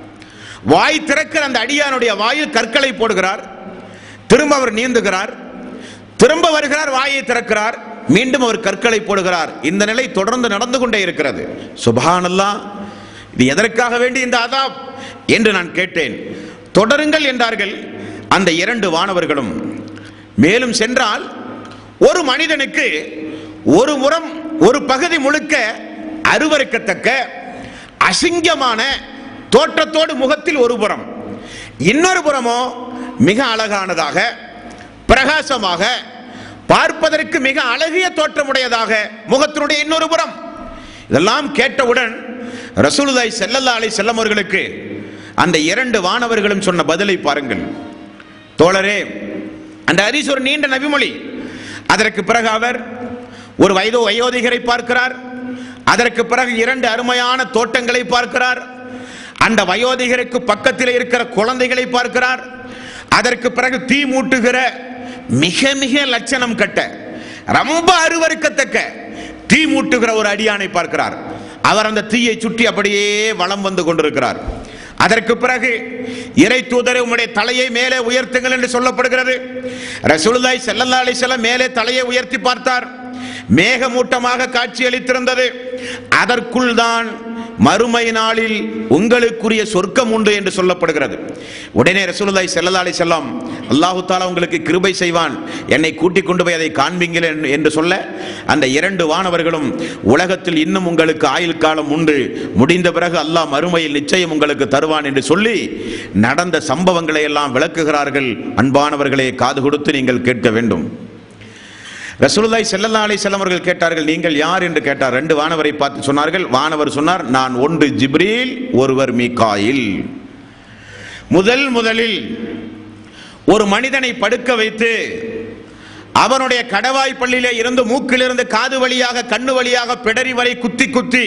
வாய் திறக்கிற அந்த அடியானுடைய வாயில் கற்களை போடுகிறார் திரும்ப அவர் நீந்துகிறார் திரும்ப வருகிறார் வாயை திறக்கிறார் மீண்டும் அவர் கற்களை போடுகிறார் இந்த நிலை தொடர்ந்து நடந்து கொண்டே இருக்கிறது சுபஹானல்லா இது எதற்காக வேண்டி இந்த அதாப் என்று நான் கேட்டேன் தொடருங்கள் என்றார்கள் அந்த இரண்டு வானவர்களும் மேலும் சென்றால் ஒரு மனிதனுக்கு ஒரு முறம் ஒரு பகுதி முழுக்க அருவருக்கத்தக்க அசிங்கமான தோற்றத்தோடு முகத்தில் ஒரு புறம் இன்னொரு புறமோ மிக அழகானதாக பிரகாசமாக பார்ப்பதற்கு மிக அழகிய தோற்றமுடையதாக முகத்தினுடைய இன்னொரு புறம் இதெல்லாம் கேட்டவுடன் ரசூலுல்லாஹி ஸல்லல்லாஹு அலைஹி வஸல்லம் அவர்களுக்கு அந்த இரண்டு வானவர்களும் சொன்ன பதிலை பாருங்கள் தோழரே அந்த ஹரிஸ் ஒரு நீண்ட நபிமொழி அதற்கு பிறகு அவர் ஒரு வயதோ வயோதிகரை பார்க்கிறார் அதற்கு பிறகு இரண்டு அருமையான தோட்டங்களை பார்க்கிறார் அந்த வயோதிகருக்கு பக்கத்தில் இருக்கிற குழந்தைகளை பார்க்கிறார் அதற்கு பிறகு தீ மூட்டுகிற மிக மிக லட்சணம் கட்ட ரொம்ப அருவருக்கத்தக்க தீ மூட்டுகிற ஒரு அடியானை பார்க்கிறார் அவர் அந்த தீயை சுற்றி அப்படியே வலம் வந்து கொண்டிருக்கிறார் அதற்கு பிறகு இறை தூதரை உம்முடைய தலையை மேலே உயர்த்துங்கள் என்று சொல்லப்படுகிறது ரசூலுல்லாஹி ஸல்லல்லாஹு அலைஹி வஸல்லம் மேலே தலையை உயர்த்தி பார்த்தார் மேகமூட்டமாக காட்சியளித்திருந்தது அதற்குள் தான் மறுமை நாளில் உங்களுக்குரிய சொர்க்கம் உண்டு என்று சொல்லப்படுகிறது உடனே ரசூலுல்லாஹி ஸல்லல்லாஹு அலைஹி வஸல்லம் அல்லாஹு தாலா உங்களுக்கு கிருபை செய்வான் என்னை கூட்டிக் கொண்டு போய் அதை காண்பீங்கள் என்று- என்று சொல்ல அந்த இரண்டு வானவர்களும் உலகத்தில் இன்னும் உங்களுக்கு ஆயுள் காலம் உண்டு முடிந்த பிறகு அல்லாஹ் மறுமையில் நிச்சயம் உங்களுக்கு தருவான் என்று சொல்லி நடந்த சம்பவங்களை எல்லாம் விளக்குகிறார்கள் அன்பானவர்களே காது கொடுத்து நீங்கள் கேட்க வேண்டும் ரசூலுல்லாஹி ஸல்லல்லாஹு அலைஹி வஸல்லம் அவர்கள் கேட்டார்கள் நீங்கள் யார் என்று கேட்டார் ரெண்டு வானவரை பார்த்து சொன்னார்கள் வானவர் சொன்னார் நான் ஒன்று ஜிப்ரீல் ஒருவர் மீகாயில் முதல் முதலில் ஒரு மனிதனை படுக்க வைத்து அவனுடைய கடவாய் பள்ளியிலே இருந்து மூக்கிலிருந்து காது வழியாக கண்ணு வழியாக பிடரி வரை குத்தி குத்தி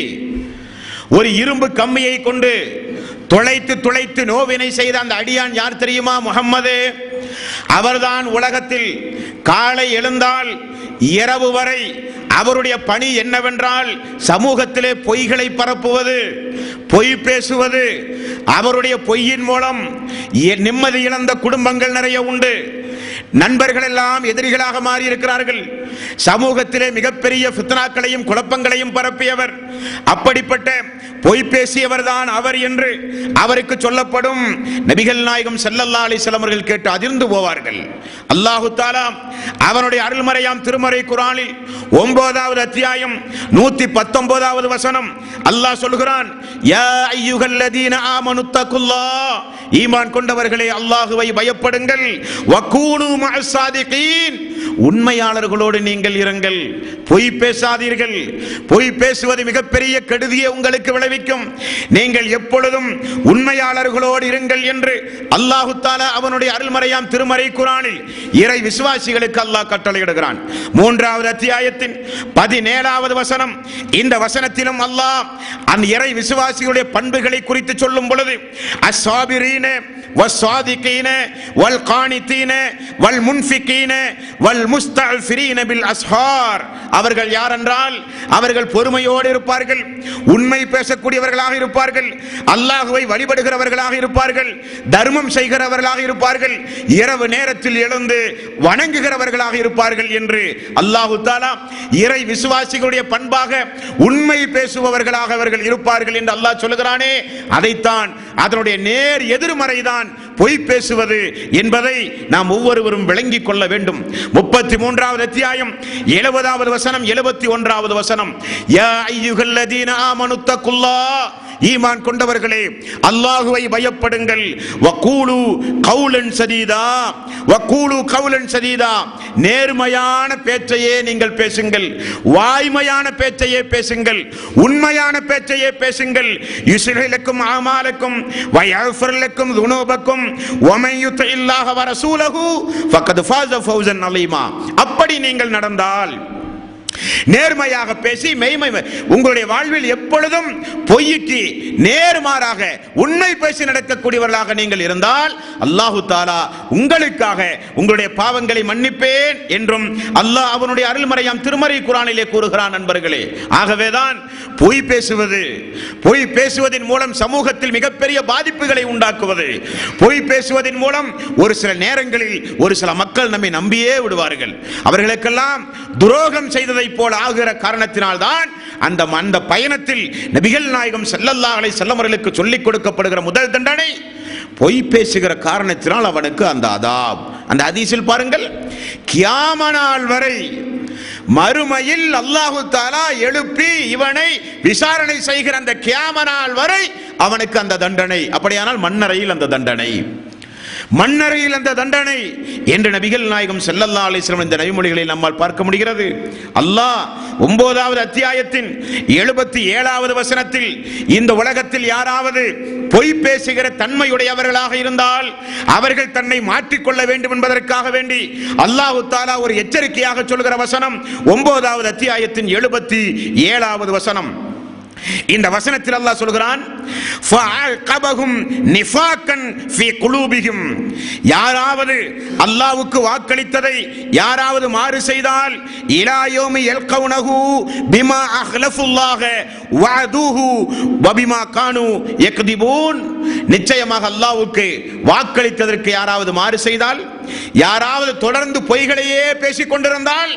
ஒரு இரும்பு கம்பியை கொண்டு துளைத்து துளைத்து நோவினை செய்த அந்த அடியான் யார் தெரியுமா முகம்மது அவர்தான் உலகத்தில் காலை எழுந்தால் இரவு வரை அவருடைய பணி என்னவென்றால் சமூகத்திலே பொய்களை பரப்புவது பொய் பேசுவது அவருடைய பொய்யின் மூலம் எ- நிம்மதி இழந்த குடும்பங்கள் நிறைய உண்டு நண்பர்கள் எல்லாம் எதிரிகளாக மாறி இருக்கிறார்கள் சமூகத்திலே மிகப்பெரிய ஃபித்னாக்களையும் குழப்பங்களையும் பரப்பியவர் அப்படிப்பட்ட பொய் பேசியவர் தான் அவர் என்று அவருக்கு சொல்லப்படும் நபிகள் நாயகம் ஸல்லல்லாஹு அலைஹி வஸல்லம் அவர்கள் கேட்டு அதிர்ந்து போவார்கள் அல்லாஹு தாலா அவனுடைய அருள்மறையாம் திருமறை குரானில் ஒன்பதாவது அத்தியாயம் நூத்தி பத்தொன்பதாவது வசனம் அல்லாஹ் சொல்கிறான் யா ஐயுகல்லதீன ஆமனு தக்குல்லாஹ் ஈமான் கொண்டவர்களே அல்லாஹுவை பயப்படுங்கள் வக்கூனு மஅஸ் சாதிகீன் உண்மையாளர்களோடு நீங்கள் இருங்கள் பொய் பேசாதீர்கள் பொய் பேசுவது மிகப்பெரிய கெடுதியை உங்களுக்கு விளைவிக்கும் நீங்கள் எப்பொழுதும் உண்மையாளர்களோடு இருங்கள் என்று அல்லாஹு தாலா அவனுடைய அருள்மறையாம் திருமறை குரானில் இறை விசுவாசிகளுக்கு அல்லாஹ் கட்டளையிடுகிறான் மூன்றாவது அத்தியாயத்தின் பதினேழாவது வசனம் இந்த வசனத்திலும் அல்லாஹ் அந்த இறை விசுவாசிகளுடைய பண்புகளை குறித்து சொல்லும் பொழுது அஸ்ஸாபிரீன வஸ்ஸாதிகீன வல் காணித்தீன வல் முன்ஃபிகீன வல் முஸ்தஃபிரீன பில் அஸ்ஹார் அவர்கள் யார் என்றால் அவர்கள் பொறுமையோடு இருப்பார்கள் உண்மை பேசக்கூடியவர்களாக இருப்பார்கள் அல்லாஹுவை வழிபடுகிறவர்களாக இருப்பார்கள் தர்மம் செய்கிறவர்களாக இருப்பார்கள் இரவு நேரத்தில் எழுந்து வணங்குகிறவர்களாக இருப்பார்கள் என்று அல்லாஹு தாலா இறை விசுவாசிகளுடைய பண்பாக உண்மை பேசுபவர்களாக அவர்கள் இருப்பார்கள் என்று அல்லாஹ் சொல்லுகிறானே அதைத்தான் அதனுடைய நேர் எதிர்மறைதான் பொய் பேசுவது என்பதை நாம் ஒவ்வொருவரும் விளங்கிக் கொள்ள வேண்டும் முப்பத்தி மூன்றாவது அத்தியாயம் எழுபதாவது வசனம் எழுபத்தி ஒன்றாவது வசனம் யா ஐயுகல்லதீன ஆமனுத்தகுல்லா ஈமான் கொண்டவர்களே அல்லாஹுவை பயப்படுங்கள் வக்கூலு கவுலன் சதீதா வக்கூலு கவுலன் சதீதா நேர்மையான பேச்சையே நீங்கள் பேசுங்கள் வாய்மையான பேச்சையே பேசுங்கள் உண்மையான பேச்சையே பேசுங்கள் யுஸ்லிலக்கும் ஆமாலக்கும் வயஃபர்லக்கும் துனூபக்கும் வமையுத்த இல்லாஹ வரசூலஹு ஃபக்கத் ஃபாஸ ஃபௌசன் அலீமா அப்படி நீங்கள் நடந்தால் நேர்மையாக பேசி மெய்மை உங்களுடைய வாழ்வில் எப்பொழுதும் பொய்க்கு நேர்மாறாக உண்மை பேசி நடக்கக்கூடியவர்களாக நீங்கள் இருந்தால் அல்லாஹு தாலா உங்களுக்காக உங்களுடைய பாவங்களை மன்னிப்பேன் என்றும் அல்லாஹ் அவனுடைய அருள்மறையாம் திருமறை குரானிலே கூறுகிறான் நண்பர்களே ஆகவேதான் பொய் பேசுவது பொய் பேசுவதன் மூலம் சமூகத்தில் மிகப்பெரிய பாதிப்புகளை உண்டாக்குவது பொய் பேசுவதன் மூலம் ஒரு சில நேரங்களில் ஒரு சில மக்கள் நம்மை நம்பியே விடுவார்கள் அவர்களுக்கெல்லாம் துரோகம் செய்ததை போல ஆகிற காரணத்தினால் தான் அந்த அந்த பயணத்தில் நபிகள் நாயகம் ஸல்லல்லாஹு அலைஹி வஸல்லம் அவர்களுக்கு சொல்லிக் கொடுக்கப்படுகிற முதல் தண்டனை பொய் பேசுகிற காரணத்தினால் அவனுக்கு அந்த அதாப் அந்த ஹதீஸில் பாருங்கள் கியாம நாள் வரை மறுமையில் அல்லாஹு தாலா எழுப்பி இவனை விசாரணை செய்கிற அந்த கியாம நாள் வரை அவனுக்கு அந்த தண்டனை அப்படியானால் மண்ணறையில் அந்த தண்டனை மண்ணறையில் அந்த தண்டனை என்று நபிகள் நாயகம் செல்லல்லா அலிஸ்லம் இந்த நபிமொழிகளை நம்மால் பார்க்க முடிகிறது அல்லாஹ் ஒன்பதாவது அத்தியாயத்தின் எழுபத்தி ஏழாவது வசனத்தில் இந்த உலகத்தில் யாராவது பொய் பேசுகிற தன்மையுடையவர்களாக இருந்தால் அவர்கள் தன்னை மாற்றிக்கொள்ள வேண்டும் என்பதற்காக வேண்டி அல்லாஹு தாலா ஒரு எச்சரிக்கையாக சொல்கிற வசனம் ஒன்பதாவது அத்தியாயத்தின் எழுபத்தி ஏழாவது வசனம் இந்த வசனத்தில் அல்லாஹ் சொல்கிறான் ஃபஅல்கபஹும் நிஃபாக்கன் ஃபீ குலூபிஹிம் யாராவது அல்லாஹ்வுக்கு வாக்களித்ததை யாராவது மாறு செய்தால் இலா யௌமி யல்கவுனஹு பிமா அஹ்லஃபுல்லாஹ வஅதுஹு வபிமா கானு யக்திபூன் நிச்சயமாக அல்லாஹ்வுக்கு வாக்களித்ததற்கு யாராவது மாறு செய்தால் யாராவது தொடர்ந்து பொய்களையே பேசிக் கொண்டிருந்தால்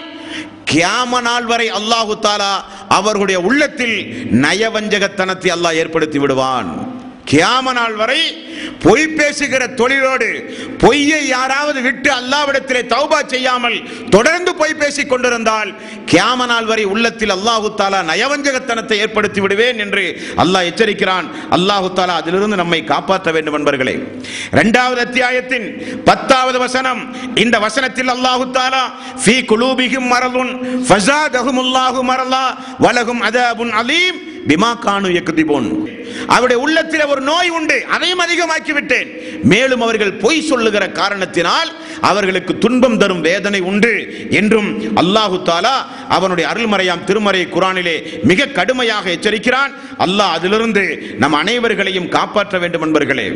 கியாம நாள் வரை அல்லாஹு தாலா அவர்களுடைய உள்ளத்தில் நயவஞ்சகத்தனத்தை அல்லாஹ் ஏற்படுத்தி விடுவான் கியாம நாள் வரை பொய் பேசுகிற தொழிலோடு பொய்யை யாராவது விட்டு அல்லாவிடத்திலே தௌபா செய்யாமல் தொடர்ந்து பொய் பேசிக் கொண்டிருந்தால் கியாம நாள் வரை உள்ளத்தில் அல்லாஹு தாலா நயவஞ்சகத்தனத்தை ஏற்படுத்தி விடுவேன் என்று அல்லாஹ் எச்சரிக்கிறான் அல்லாஹு தாலா அதிலிருந்து நம்மை காப்பாற்ற வேண்டும் என்பர்களே இரண்டாவது அத்தியாயத்தின் பத்தாவது வசனம் இந்த வசனத்தில் அல்லாஹு தாலா ஃபீ குலூபிஹிம் மரதுன் ஃபஸாதஹுமுல்லாஹு மரலா வலகும் அதாபுன் அலீம் பிமா கானு யக்திபூன் அவருடைய உள்ளத்தில் ஒரு நோய் உண்டு அதையும் அதிகமாக்கி விட்டேன் மேலும் அவர்கள் பொய் சொல்லுகிற காரணத்தினால் அவர்களுக்கு துன்பம் தரும் வேதனை உண்டு என்றும் அல்லாஹு தாலா அவனுடைய அருள்மறையாம் திருமறை குரானிலே மிக கடுமையாக எச்சரிக்கிறான் அல்லாஹ் அதிலிருந்து நம் அனைவர்களையும் காப்பாற்ற வேண்டும் என்பர்களே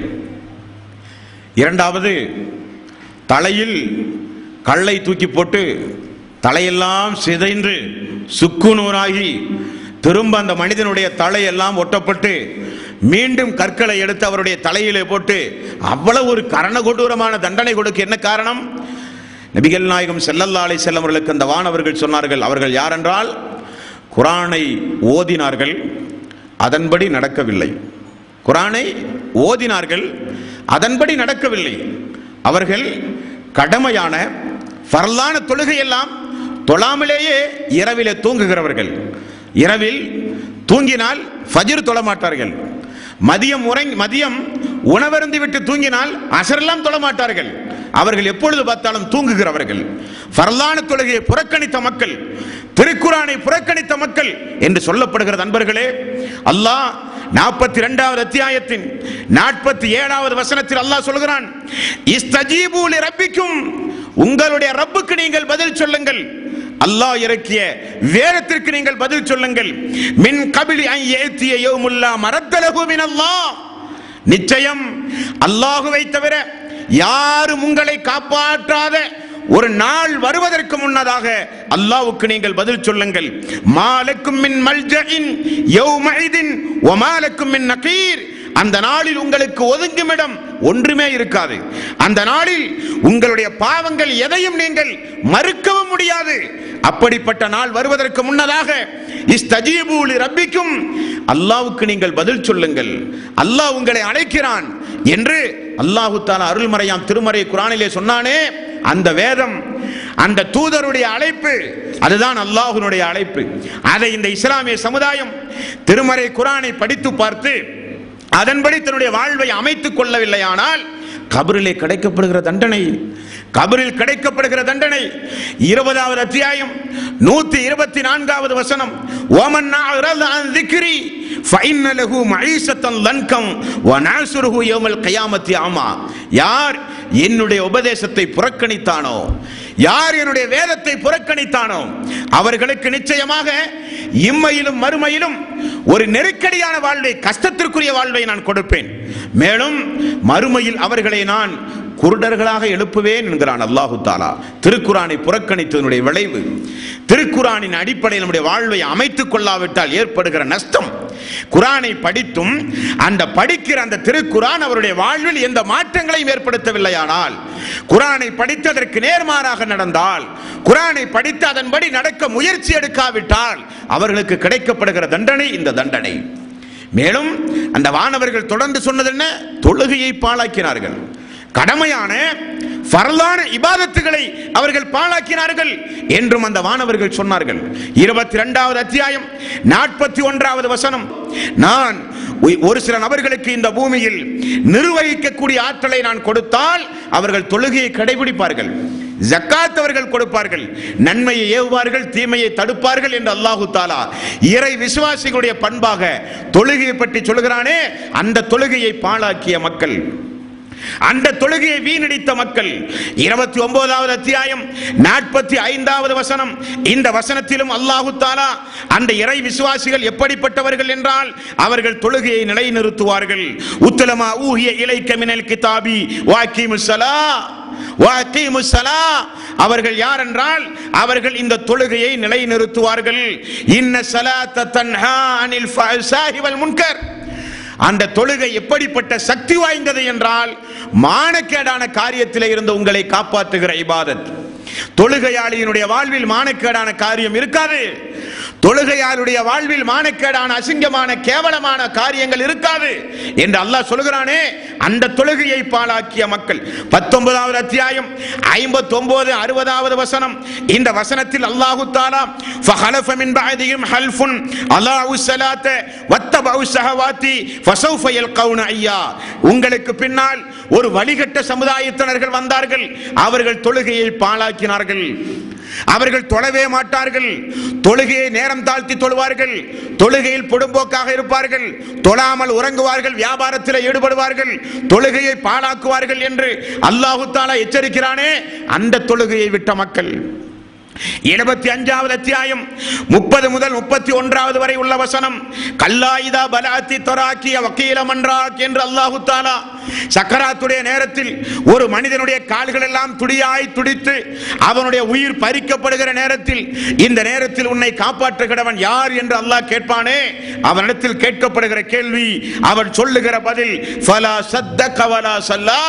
இரண்டாவது தலையில் கல்லை தூக்கி போட்டு தலையெல்லாம் சிதைந்து சுக்குநூறாகி திரும்ப அந்த மனிதனுடைய தலையெல்லாம் ஒட்டப்பட்டு மீண்டும் கற்களை எடுத்து அவருடைய தலையிலே போட்டு அவ்வளவு ஒரு கரண கொடூரமான தண்டனை கொடுக்க என்ன காரணம் நபிகள் நாயகம் செல்லல்லா அலை செல்லவர்களுக்கு அந்த வானவர்கள் சொன்னார்கள் அவர்கள் யாரென்றால் குரானை ஓதினார்கள் அதன்படி நடக்கவில்லை குரானை ஓதினார்கள் அதன்படி நடக்கவில்லை அவர்கள் கடமையான ஃபர்லான தொழுகையெல்லாம் தொழாமலேயே இரவிலே தூங்குகிறவர்கள் இரவில் தூங்கினால் ஃபஜ்ர் தொழ மாட்டார்கள் மதியம் உறங்கி மதியம் உணவருந்தி விட்டு தூங்கினால் அசரெல்லாம் தொழ மாட்டார்கள் அவர்கள் எப்பொழுது பார்த்தாலும் தூங்குகிறவர்கள் ஃபர்லான தொழுகையை புறக்கணித்த மக்கள் திருக்குரானை புறக்கணித்த மக்கள் என்று சொல்லப்படுகிற நண்பர்களே அல்லாஹ் நாற்பத்தி இரண்டாவது அத்தியாயத்தின் நாற்பத்தி ஏழாவது வசனத்தில் அல்லாஹ் சொல்கிறான் இஸ்தஜீபூலி ரப்பிக்கும் உங்களுடைய ரப்புக்கு நீங்கள் பதில் சொல்லுங்கள் அல்லாஹ் இறக்கிய வேதத்திற்கு நீங்கள் பதில் சொல்லுங்கள் மின் கபிலி ஐ ஏத்திய யௌமுல்லா மரத்தலகு மின் அல்லாஹ் நிச்சயம் அல்லாஹுவை தவிர யாரும் உங்களை காப்பாற்றாத ஒரு நாள் வருவதற்கு முன்னதாக அல்லாஹ்வுக்கு நீங்கள் பதில் சொல்லுங்கள் மாலக்கும் மின் மல்ஜஇன் யௌமைதின் வமாலக்கும் மின் நகீர் அந்த நாளில் உங்களுக்கு ஒதுங்குமிடம் ஒன்றுமே இருக்காது அந்த நாளில் உங்களுடைய பாவங்கள் எதையும் நீங்கள் மறுக்கவும் முடியாது அப்படிப்பட்ட நாள் வருவதற்கு முன்னதாக இஸ்தஜீபூலி ரப்பிக்கும் அல்லாவுக்கு நீங்கள் பதில் சொல்லுங்கள் அல்லாஹ் உங்களை அழைக்கிறான் என்று அல்லாஹு தாலா அருள்மறையாம் திருமறை குரானிலே சொன்னானே அந்த வேதம் அந்த தூதருடைய அழைப்பு அதுதான் அல்லாஹ்வினுடைய அழைப்பு அதை இந்த இஸ்லாமிய சமுதாயம் திருமறை குரானை படித்து பார்த்து அதன்படி தன்னுடைய வாழ்வை அமைத்துக் கொள்ளவில்லையானால் கபரிலே கிடைக்கப்படுகிற தண்டனை கபரில் கிடைக்கப்படுகிற தண்டனை இருபதாவது அத்தியாயம் நூத்தி இருபத்தி நான்காவது வசனம் ஓமன் திக்ரி ஃபைன்ன லஹு மஈசத்தன் லன்கம் வ நாசுருஹு யௌமல் கியாமத்தி ஆமா யார் என்னுடைய உபதேசத்தை புறக்கணித்தானோ யார் என்னுடைய வேதத்தை புறக்கணித்தானோ அவர்களுக்கு நிச்சயமாக இம்மையிலும் மறுமையிலும் ஒரு நெருக்கடியான வாழ்வை கஷ்டத்திற்குரிய வாழ்வை நான் கொடுப்பேன் மேலும் மறுமையில் அவர்களை நான் குருடர்களாக எழுப்புவேன் என்கிறான் அல்லாஹு தாலா திருக்குரானை புறக்கணித்ததனுடைய விளைவு திருக்குரானின் அடிப்படையில் நம்முடைய வாழ்வை அமைத்துக் கொள்ளாவிட்டால் ஏற்படுகிற நஷ்டம் குரானை படித்தும் அந்த படிக்கிற அந்த திருக்குரான் அவருடைய வாழ்வில் எந்த மாற்றங்களையும் ஏற்படுத்தவில்லையானால் குரானை படித்ததற்கு நேர்மாறாக நடந்தால் குரானை படித்து அதன்படி நடக்க முயற்சி எடுக்காவிட்டால் அவர்களுக்கு கிடைக்கப்படுகிற தண்டனை இந்த தண்டனை மேலும் அந்த வானவர்கள் தொடர்ந்து சொன்னது என்ன தொழுகையை பாழாக்கினார்கள் கடமையான ஃபர்லான இபாதத்துகளை அவர்கள் பாழாக்கினார்கள் என்றும் அந்த வானவர்கள் சொன்னார்கள் இருபத்தி இரண்டாவது அத்தியாயம் நாற்பத்தி ஒன்றாவது வசனம் நான் ஒ- ஒரு சில நபர்களுக்கு இந்த பூமியில் நிர்வகிக்கக்கூடிய ஆற்றலை நான் கொடுத்தால் அவர்கள் தொழுகையை கடைபிடிப்பார்கள் ஜக்காத் அவர்கள் கொடுப்பார்கள் நன்மையை ஏவுவார்கள் தீமையை தடுப்பார்கள் என்று அல்லாஹு தாலா இறை விசுவாசிகளுடைய பண்பாக தொழுகையை பற்றி சொல்கிறானே அந்த தொழுகையை பாழாக்கிய மக்கள் அந்த தொழுகையை வீணடித்த மக்கள் இருபத்தி ஒன்பதாவது அத்தியாயம் நாற்பத்தி ஐந்தாவது வசனம் இந்த வசனத்திலும் அல்லாஹு தாலா அந்த இறை விசுவாசிகள் எப்படிப்பட்டவர்கள் என்றால் அவர்கள் தொழுகையை நிலைநிறுத்துவார்கள் உத்தலமா ஊஹிய இலைக்க மினல் கிதாபி வாக்கிமுசலா வாக்கிமுசலா அவர்கள் யார் என்றால் அவர்கள் இந்த தொழுகையை நிலைநிறுத்துவார்கள் இன்ன சலாத்த தன்ஹா அனில் ஃபஹ்சாஹி வல் முன்கர் அந்த தொழுகை எப்படிப்பட்ட சக்தி வாய்ந்தது என்றால் மானக்கேடான காரியத்தில் இருந்து உங்களை காப்பாற்றுகிற இபாதத் தொழுகையாளியினுடைய வாழ்வில் மானக்கேடான காரியம் இருக்காது தொழுகையாளுடைய வாழ்வில் மானக்கேடான அசிங்கமான கேவலமான காரியங்கள் இருக்காது என்று அல்லாஹ் சொல்கிறானே அந்த தொழுகையை பாழாக்கிய மக்கள் பத்தொன்பதாவது அத்தியாயம் ஐம்பத்தி ஒன்பது அறுபதாவது வசனம் இந்த வசனத்தில் அல்லாஹு தாலா فخلف من بعدهم خلف أضاعوا الصلاة واتبعوا الشهوات فسوف يلقون عيا உங்களுக்கு பின்னால் ஒரு வழிகட்ட சமுதாயத்தினர்கள் வந்தார்கள் அவர்கள் தொழுகையை பாழாக்கினார்கள் அவர்கள் தொழவே மாட்டார்கள் தொழுகையை நேரம் தாழ்த்தி தொழுவார்கள் தொழுகையில் பொடும்போக்காக இருப்பார்கள் தொழாமல் உறங்குவார்கள் வியாபாரத்தில் ஈடுபடுவார்கள் தொழுகையை பாழாக்குவார்கள் என்று அல்லாஹு தாலா எச்சரிக்கிறானே அந்த தொழுகையை விட்ட மக்கள் இருபத்தி அஞ்சாவது அத்தியாயம் முப்பது முதல் முப்பத்தி ஒன்றாவது வரை உள்ள வசனம் கல்லாயுதா பலாத்தி தொராக்கிய வக்கீல மன்றாக் என்று அல்லாஹு தாலா சக்கராத்துடைய நேரத்தில் ஒரு மனிதனுடைய கால்கள் எல்லாம் துடியாய் துடித்து அவனுடைய உயிர் பறிக்கப்படுகிற நேரத்தில் இந்த நேரத்தில் உன்னை காப்பாற்றுகிறவன் யார் என்று அல்லாஹ் கேட்பானே அவனிடத்தில் கேட்கப்படுகிற கேள்வி அவன் சொல்லுகிற பதில் ஃபலா சத்த கவலா சல்லா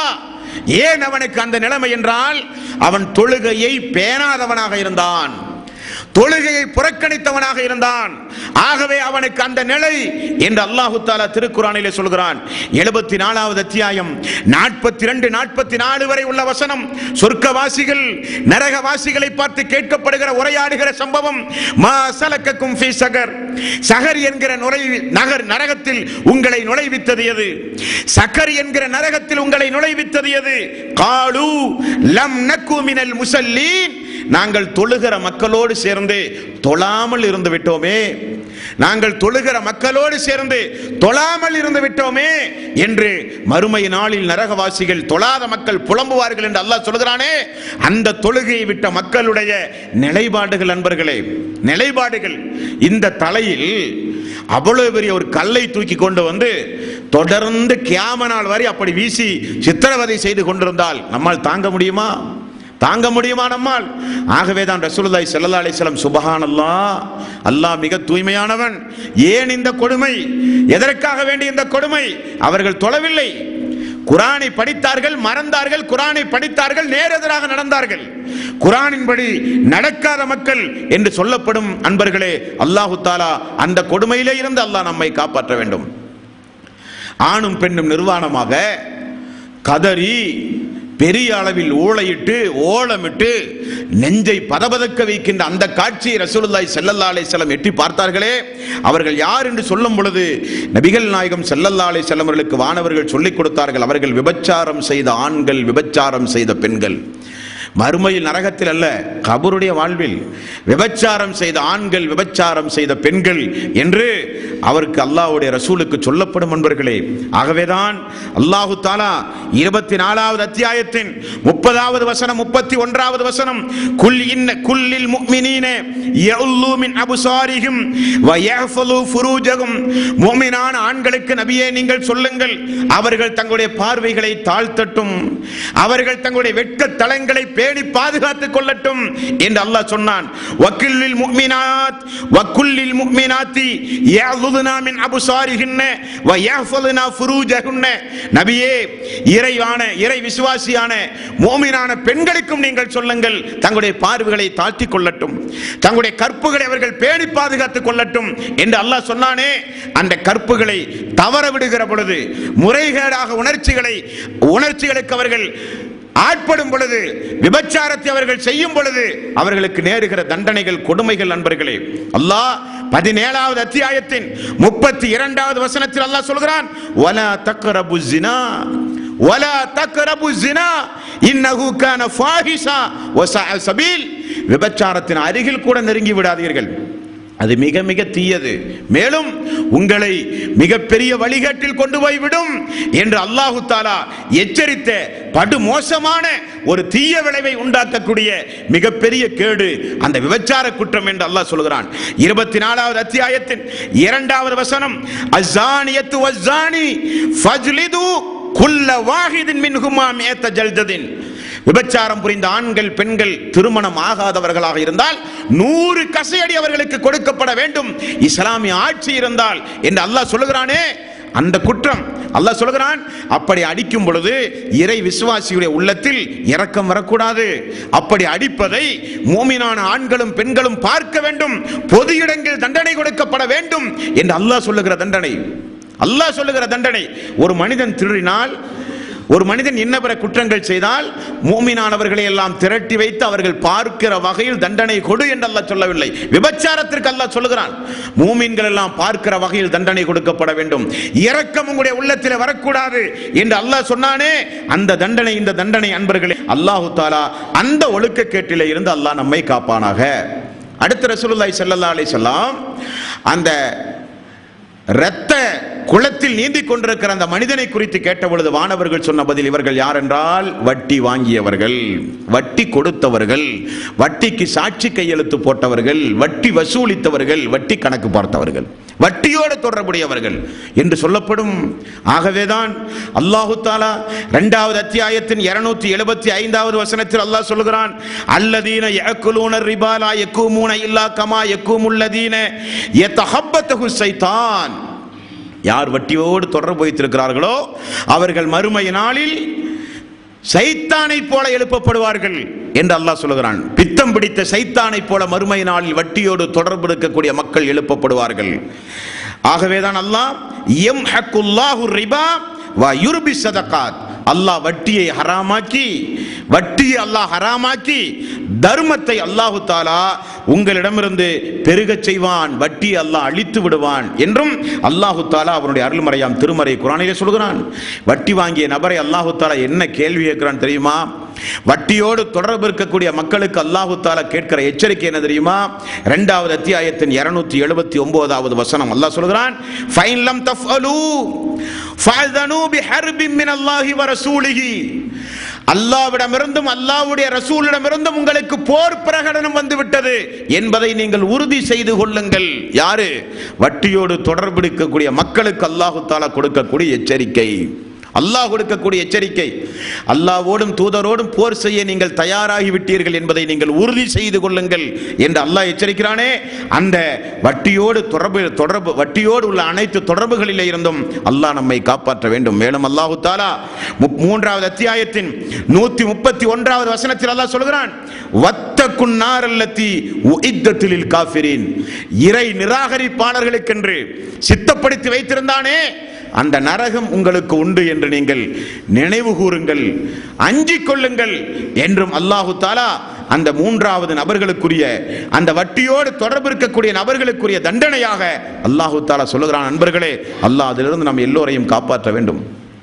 ஏன் அவனுக்கு அந்த நிலைமை என்றால் அவன் தொழுகையை பேணாதவனாக இருந்தான் தொழுகையை புறக்கணித்தவனாக இருந்தான் ஆகவே அவனுக்கு அந்த நிலை என்று அல்லாஹு தாலா திருக்குறானிலே சொல்கிறான் எழுபத்தி நாலாவது அத்தியாயம் நாற்பத்தி ரெண்டு நாற்பத்தி நாலு வரை உள்ள வசனம் சொர்க்கவாசிகள் நரகவாசிகளை பார்த்து கேட்கப்படுகிற உரையாடுகிற சம்பவம் மா சலக்கக்கும் ஃபீ சகர் சகர் என்கிற நுழை நகர் நரகத்தில் உங்களை நுழைவித்தது எது சக்கர் என்கிற நரகத்தில் உங்களை நுழைவித்தது எது காலு லம் நக்கு மினல் முசல்லீன் நாங்கள் தொழுகிற மக்களோடு சேர்ந்து தொழாமல் இருந்து விட்டோமே நாங்கள் தொழுகிற மக்களோடு சேர்ந்து தொழாமல் இருந்து விட்டோமே என்று மறுமை நாளில் நரகவாசிகள் தொழாத மக்கள் புலம்புவார்கள் என்று அல்லாஹ் சொல்கிறானே அந்த தொழுகையை விட்ட மக்களுடைய நிலைப்பாடுகள் நண்பர்களே நிலைப்பாடுகள் இந்த தலையில் அவ்வளவு பெரிய ஒரு கல்லை தூக்கி கொண்டு வந்து தொடர்ந்து கியாம நாள் வரை அப்படி வீசி சித்திரவதை செய்து கொண்டிருந்தால் நம்மால் தாங்க முடியுமா தாங்க முடியுமா நம்மால் ஆகவே தான் ரசூலுல்லாஹி ஸல்லல்லாஹு அலைஹி வஸல்லம் சுபஹானல்லாஹ் அல்லாஹ் மிக தூய்மையானவன் ஏன் இந்த கொடுமை எதற்காக வேண்டி இந்த கொடுமை அவர்கள் தொழவில்லை குரானை படித்தார்கள் மறந்தார்கள் குரானை படித்தார்கள் நேரெதிராக நடந்தார்கள் குரானின்படி நடக்காத மக்கள் என்று சொல்லப்படும் அன்பர்களே அல்லாஹு தாலா அந்த கொடுமையிலே இருந்து அல்லாஹ் நம்மை காப்பாற்ற வேண்டும் ஆணும் பெண்ணும் நிர்வாணமாக கதறி பெரிய அளவில் ஊளையிட்டு ஓலமிட்டு நெஞ்சை பதபதக்க வைக்கின்ற அந்த காட்சியை ரசூலுல்லாஹி ஸல்லல்லாஹு அலைஹி வஸல்லம் எட்டி பார்த்தார்களே அவர்கள் யார் என்று சொல்லும் பொழுது நபிகள் நாயகம் ஸல்லல்லாஹு அலைஹி வஸல்லம் அவர்களுக்கு வானவர்கள் சொல்லிக் கொடுத்தார்கள் அவர்கள் விபச்சாரம் செய்த ஆண்கள் விபச்சாரம் செய்த பெண்கள் மறுமையில் நரகத்தில் அல்ல கபருடைய வாழ்வில் விபச்சாரம் செய்த ஆண்கள் விபச்சாரம் செய்த பெண்கள் என்று அவருக்கு அல்லாஹ்வுடைய ரசூலுக்கு சொல்லப்படும் அன்பர்களே ஆகவேதான் அல்லாஹு தாலா இருபத்தி நாலாவது அத்தியாயத்தின் முப்பதாவது வசனம் முப்பத்தி ஒன்றாவது வசனம் குல் இன்ன குல்லில் முக்மினீன யஉல்லு மின் அபுசாரிஹிம் வ யஹ்ஃபலு ஃபுரூஜஹும் முஃமினான ஆண்களுக்கு நபியே நீங்கள் சொல்லுங்கள் அவர்கள் தங்களுடைய பார்வைகளை தாழ்த்தட்டும் அவர்கள் தங்களுடைய வெட்க தலங்களை பேணி பாதுகாத்துக் கொள்ளட்டும் என்று அல்லாஹ் சொன்னான் வக்கில்லில் முஃமினாத் வக்குல்லில் முஃமினாத்தி யஅதுனா மின் அபுசாரிஹின்ன வ யஹ்ஃபலுனா ஃபுரூஜஹுன்ன நபியே இறைவான இறை விசுவாசியான மோமினான பெண்களுக்கும் நீங்கள் சொல்லுங்கள் தங்களுடைய பார்வைகளை தாழ்த்திக் கொள்ளட்டும் தங்களுடைய கற்புகளை அவர்கள் பேணி பாதுகாத்துக் கொள்ளட்டும் என்று அல்லாஹ் சொன்னானே அந்த கற்புகளை தவற விடுகிற பொழுது முறைகேடாக உணர்ச்சிகளை உணர்ச்சிகளுக்கு அவர்கள் ஆட்படும் பொழுது விபச்சாரத்தை அவர்கள் செய்யும் பொழுது அவர்களுக்கு நேருகிற தண்டனைகள் கொடுமைகள் நண்பர்களே அல்லாஹ் பதினேழாவது அத்தியாயத்தின் முப்பத்தி இரண்டாவது வசனத்தில் அல்லாஹ் சொல்கிறான் வலா தக்ரபு ஜினா வலா தக்ரபு ஜினா இன்னஹு கான ஃபாஹிஷா வஸஅ சபீல் விபச்சாரத்தின் அருகில் கூட நெருங்கி விடாதீர்கள் அது மிக மிக தீயது மேலும் உங்களை மிகப்பெரிய வழிகாட்டில் கொண்டு போய் விடும் என்று அல்லாஹு தாலா எச்சரித்த படு மோசமான ஒரு தீய விளைவை உண்டாக்கக்கூடிய மிகப்பெரிய கேடு அந்த விபச்சார குற்றம் என்று அல்லாஹ் சொல்கிறான் இருபத்தி நாலாவது அத்தியாயத்தின் இரண்டாவது வசனம் அஸ்ஸானியத்து வஸ்ஸானி ஃபஜ்லிது குல்ல வாஹிதின் மின்ஹுமா மேத்த ஜல்ததின் விபச்சாரம் புரிந்த ஆண்கள் பெண்கள் திருமணம் ஆகாதவர்களாக இருந்தால் நூறு கசையடி அவர்களுக்கு கொடுக்கப்பட வேண்டும் இஸ்லாமிய ஆட்சி இருந்தால் என்று அல்லாஹ் சொல்லுகிறானே அந்த குற்றம் அல்லாஹ் சொல்கிறான் அப்படி அடிக்கும் பொழுது இறை விசுவாசியுடைய உள்ளத்தில் இரக்கம் வரக்கூடாது அப்படி அடிப்பதை மூமினான ஆண்களும் பெண்களும் பார்க்க வேண்டும் பொது இடங்களில் தண்டனை கொடுக்கப்பட வேண்டும் என்று அல்லாஹ் சொல்லுகிற தண்டனை அல்லாஹ் சொல்லுகிற தண்டனை ஒரு மனிதன் திருடினால் ஒரு மனிதன் என்ன பிற குற்றங்கள் செய்தால் மூமினானவர்களை எல்லாம் திரட்டி வைத்து அவர்கள் பார்க்கிற வகையில் தண்டனை கொடு என்று அல்லாஹ் சொல்லவில்லை விபச்சாரத்திற்கு அல்லாஹ் சொல்லுகிறான் மூமின்கள் எல்லாம் பார்க்கிற வகையில் தண்டனை கொடுக்கப்பட வேண்டும் இரக்கம் உங்களுடைய உள்ளத்தில் வரக்கூடாது என்று அல்லாஹ் சொன்னானே அந்த தண்டனை இந்த தண்டனை அன்பர்களே அல்லாஹு தாலா அந்த ஒழுக்க கேட்டிலே இருந்து அல்லாஹ் நம்மை காப்பானாக அடுத்த ரசூலுல்லாஹி ஸல்லல்லாஹு அலைஹி வஸல்லம் அந்த இரத்த குளத்தில் நீந்தி கொண்டிருக்கிற அந்த மனிதனை குறித்து கேட்ட பொழுது வானவர்கள் சொன்ன பதில் இவர்கள் யார் என்றால் வட்டி வாங்கியவர்கள் வட்டி கொடுத்தவர்கள் வட்டிக்கு சாட்சி கையெழுத்து போட்டவர்கள் வட்டி வசூலித்தவர்கள் வட்டி கணக்கு பார்த்தவர்கள் வட்டியோடு தொடர்புடையவர்கள் என்று சொல்லப்படும் ஆகவேதான் அல்லாஹு தாலா இரண்டாவது அத்தியாயத்தின் இருநூத்தி எழுபத்தி ஐந்தாவது வசனத்தில் அல்லாஹ் சொல்லுகிறான் அல்லதீன யக்குலூன ரிபாலா யக்கூமூன இல்லா கமா யக்கூமுல்லதீன யதஹப்பத்தஹு ஷைத்தான் யார் வட்டியோடு தொடர்பு வைத்திருக்கிறார்களோ அவர்கள் மறுமை நாளில் சைத்தானை போல எழுப்பப்படுவார்கள் என்று அல்லாஹ் சொல்லுகிறான் பித்தம் பிடித்த சைத்தானை போல மறுமை நாளில் வட்டியோடு தொடர்பு இருக்கக்கூடிய மக்கள் எழுப்பப்படுவார்கள் ஆகவேதான் அல்லாஹ் எம் ஹக்குல்லாஹு ரிபா வா யுர்பி சதகாத் அல்லாஹ் வட்டியை ஹராமாக்கி வட்டியை அல்லாஹ் ஹராமாக்கி தர்மத்தை அல்லாஹு தாலா உங்களிடமிருந்து பெருகச் செய்வான் வட்டி அல்லாஹ் அழித்து விடுவான் என்றும் அல்லாஹு தாலா அவனுடைய அருள்மறையாம் திருமறை குரானிலே சொல்கிறான் வட்டி வாங்கிய நபரை அல்லாஹு தாலா என்ன கேள்வி கேட்கிறான் தெரியுமா வட்டியோடு தொடர்பு இருக்கக்கூடிய மக்களுக்கு அல்லாஹு தாலா கேட்கிற எச்சரிக்கை என்ன தெரியுமா இரண்டாவது அத்தியாயத்தின் இருநூத்தி எழுபத்தி ஒன்பதாவது வசனம் அல்லாஹ் சொல்கிறான் ஃபைன்லம் தஃஅலு ஃபஅதனு பிஹர்பின் மின் அல்லாஹி வ ரசூலிஹி அல்லாவிடமிருந்தும் அல்லாஹ்வுடைய ரசூலிடமிருந்தும் உங்களுக்கு போர் பிரகடனம் வந்து விட்டது என்பதை நீங்கள் உறுதி செய்து கொள்ளுங்கள் யாரு வட்டியோடு தொடர்பு இருக்கக்கூடிய மக்களுக்கு அல்லாஹு தாலா கொடுக்கக்கூடிய எச்சரிக்கை அல்லாஹ் கொடுக்கக்கூடிய எச்சரிக்கை அல்லாஹ்வோடும் தூதரோடும் போர் செய்ய நீங்கள் தயாராகி விட்டீர்கள் என்பதை நீங்கள் உறுதி செய்து கொள்ளுங்கள் என்று அல்லாஹ் எச்சரிக்கிறானே அந்த வட்டியோடு தொடர்பு தொடர்பு வட்டியோடு உள்ள அனைத்து தொடர்புகளிலே இருந்தும் அல்லாஹ் நம்மை காப்பாற்ற வேண்டும் மேலும் அல்லாஹு தாலா மு- மூன்றாவது அத்தியாயத்தின் நூத்தி முப்பத்தி ஒன்றாவது வசனத்தில் அல்லாஹ் சொல்கிறான் வத்த குன்னார் அல்லத்தி உஇத்தத்திலில் காஃபிரின் இறை நிராகரிப்பாளர்களுக்கென்று சித்தப்படுத்தி வைத்திருந்தானே அந்த நரகம் உங்களுக்கு உண்டு என்று நீங்கள் நினைவு கூறுங்கள் அஞ்சிக் கொள்ளுங்கள் என்றும் அல்லாஹு தாலா அந்த மூன்றாவது நபர்களுக்குரிய அந்த வட்டியோடு தொடர்பு இருக்கக்கூடிய நபர்களுக்குரிய தண்டனையாக அல்லாஹு தாலா சொல்லுகிறான் நண்பர்களே அல்லாஹ் அதிலிருந்து நம்ம எல்லோரையும் காப்பாற்ற வேண்டும்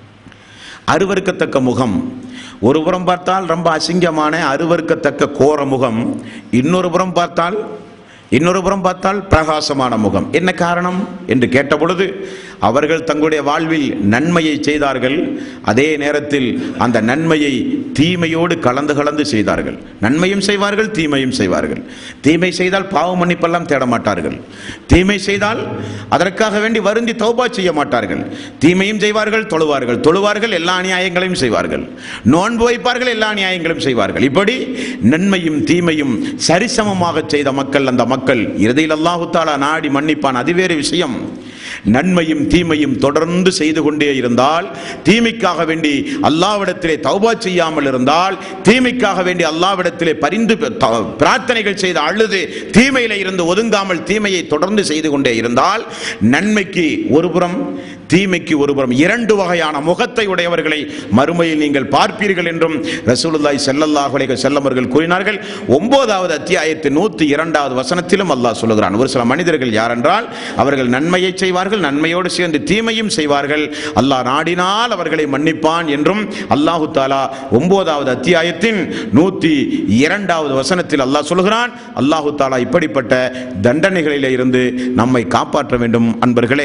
அருவருக்கத்தக்க முகம் ஒரு புறம் பார்த்தால் ரொம்ப அசிங்கமான அருவருக்கத்தக்க கோர முகம் இன்னொரு புறம் பார்த்தால் இன்னொரு புறம் பார்த்தால் பிரகாசமான முகம் என்ன காரணம் என்று கேட்டபொழுது அவர்கள் தங்களுடைய வாழ்வில் நன்மையை செய்தார்கள் அதே நேரத்தில் அந்த நன்மையை தீமையோடு கலந்து கலந்து செய்தார்கள் நன்மையும் செய்வார்கள் தீமையும் செய்வார்கள் தீமை செய்தால் பாவ மன்னிப்பெல்லாம் தேட மாட்டார்கள் தீமை செய்தால் அதற்காக வேண்டி வருந்தி தௌபா செய்ய மாட்டார்கள் தீமையும் செய்வார்கள் தொழுவார்கள் தொழுவார்கள் எல்லா நியாயங்களையும் செய்வார்கள் நோன்பு வைப்பார்கள் எல்லா நியாயங்களும் செய்வார்கள் இப்படி நன்மையும் தீமையும் சரிசமமாக செய்த மக்கள் அந்த மக்கள் இறுதியில் அல்லாஹு தாலா நாடி மன்னிப்பான் அது வேறு விஷயம் நன்மையும் தீமையும் தொடர்ந்து செய்து கொண்டே இருந்தால் தீமைக்காக வேண்டி அல்லாவிடத்திலே தௌபா செய்யாமல் இருந்தால் தீமைக்காக வேண்டி அல்லாவிடத்திலே பரிந்து த- பிரார்த்தனைகள் செய்து அழுது தீமையில இருந்து ஒதுங்காமல் தீமையை தொடர்ந்து செய்து கொண்டே இருந்தால் நன்மைக்கு ஒருபுறம் தீமைக்கு ஒருபுறம் இரண்டு வகையான முகத்தை உடையவர்களை மறுமையில் நீங்கள் பார்ப்பீர்கள் என்றும் ரசூலுல்லாஹி ஸல்லல்லாஹு அலைஹி வஸல்லம் அவர்கள் கூறினார்கள் ஒன்பதாவது அத்தியாயத்தின் நூத்தி இரண்டாவது வசனத்திலும் அல்லாஹ் சொல்லுகிறான் ஒரு சில மனிதர்கள் யாரென்றால் அவர்கள் நன்மையை செய்வார்கள் நன்மையோடு சேர்ந்து தீமையும் செய்வார்கள் அல்லாஹ் நாடினால் அவர்களை மன்னிப்பான் என்றும் அல்லாஹு தாலா ஒன்பதாவது அத்தியாயத்தின் நூத்தி இரண்டாவது வசனத்தில் அல்லாஹ் சொல்லுகிறான் அல்லாஹு தாலா இப்படிப்பட்ட தண்டனைகளிலே இருந்து நம்மை காப்பாற்ற வேண்டும் அன்பர்களே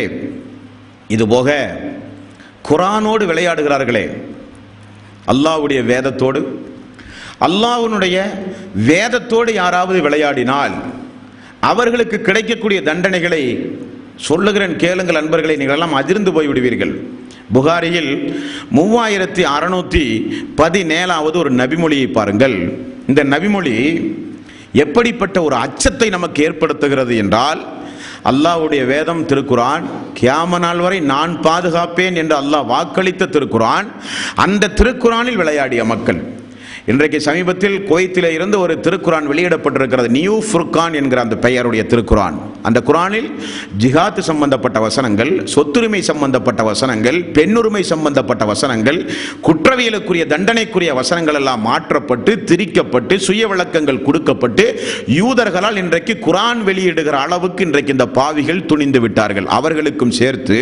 இதுபோக குரானோடு விளையாடுகிறார்களே அல்லாஹ்வுடைய வேதத்தோடு அல்லாஹ்வுடைய வேதத்தோடு யாராவது விளையாடினால் அவர்களுக்கு கிடைக்கக்கூடிய தண்டனைகளை சொல்லுகிறேன் கேளுங்கள் அன்பர்களை நீங்கள் எல்லாம் அதிர்ந்து போய் விடுவீர்கள் புகாரியில் மூவாயிரத்தி அறுநூத்தி பதினேழாவது ஒரு நபிமொழியை பாருங்கள் இந்த நபிமொழி எப்படிப்பட்ட ஒரு அச்சத்தை நமக்கு ஏற்படுத்துகிறது என்றால் அல்லாஹ்வுடைய வேதம் திருக்குரான் கியாம நாள் வரை நான் பாதுகாப்பேன் என்று அல்லாஹ் வாக்களித்த திருக்குரான் அந்த திருக்குரானில் விளையாடிய மக்கள் இன்றைக்கு சமீபத்தில் குவைத்திலே இருந்து ஒரு திருக்குரான் வெளியிடப்பட்டிருக்கிறது நியூ ஃபுர்கான் என்கிற அந்த பெயருடைய திருக்குரான் அந்த குரானில் ஜிஹாத் சம்பந்தப்பட்ட வசனங்கள் சொத்துரிமை சம்பந்தப்பட்ட வசனங்கள் பெண்ணுரிமை சம்பந்தப்பட்ட வசனங்கள் குற்றவியலுக்குரிய தண்டனைக்குரிய வசனங்கள் எல்லாம் மாற்றப்பட்டு திரிக்கப்பட்டு சுய விளக்கங்கள் கொடுக்கப்பட்டு யூதர்களால் இன்றைக்கு குரான் வெளியிடுகிற அளவுக்கு இன்றைக்கு இந்த பாவிகள் துணிந்து விட்டார்கள் அவர்களுக்கும் சேர்த்து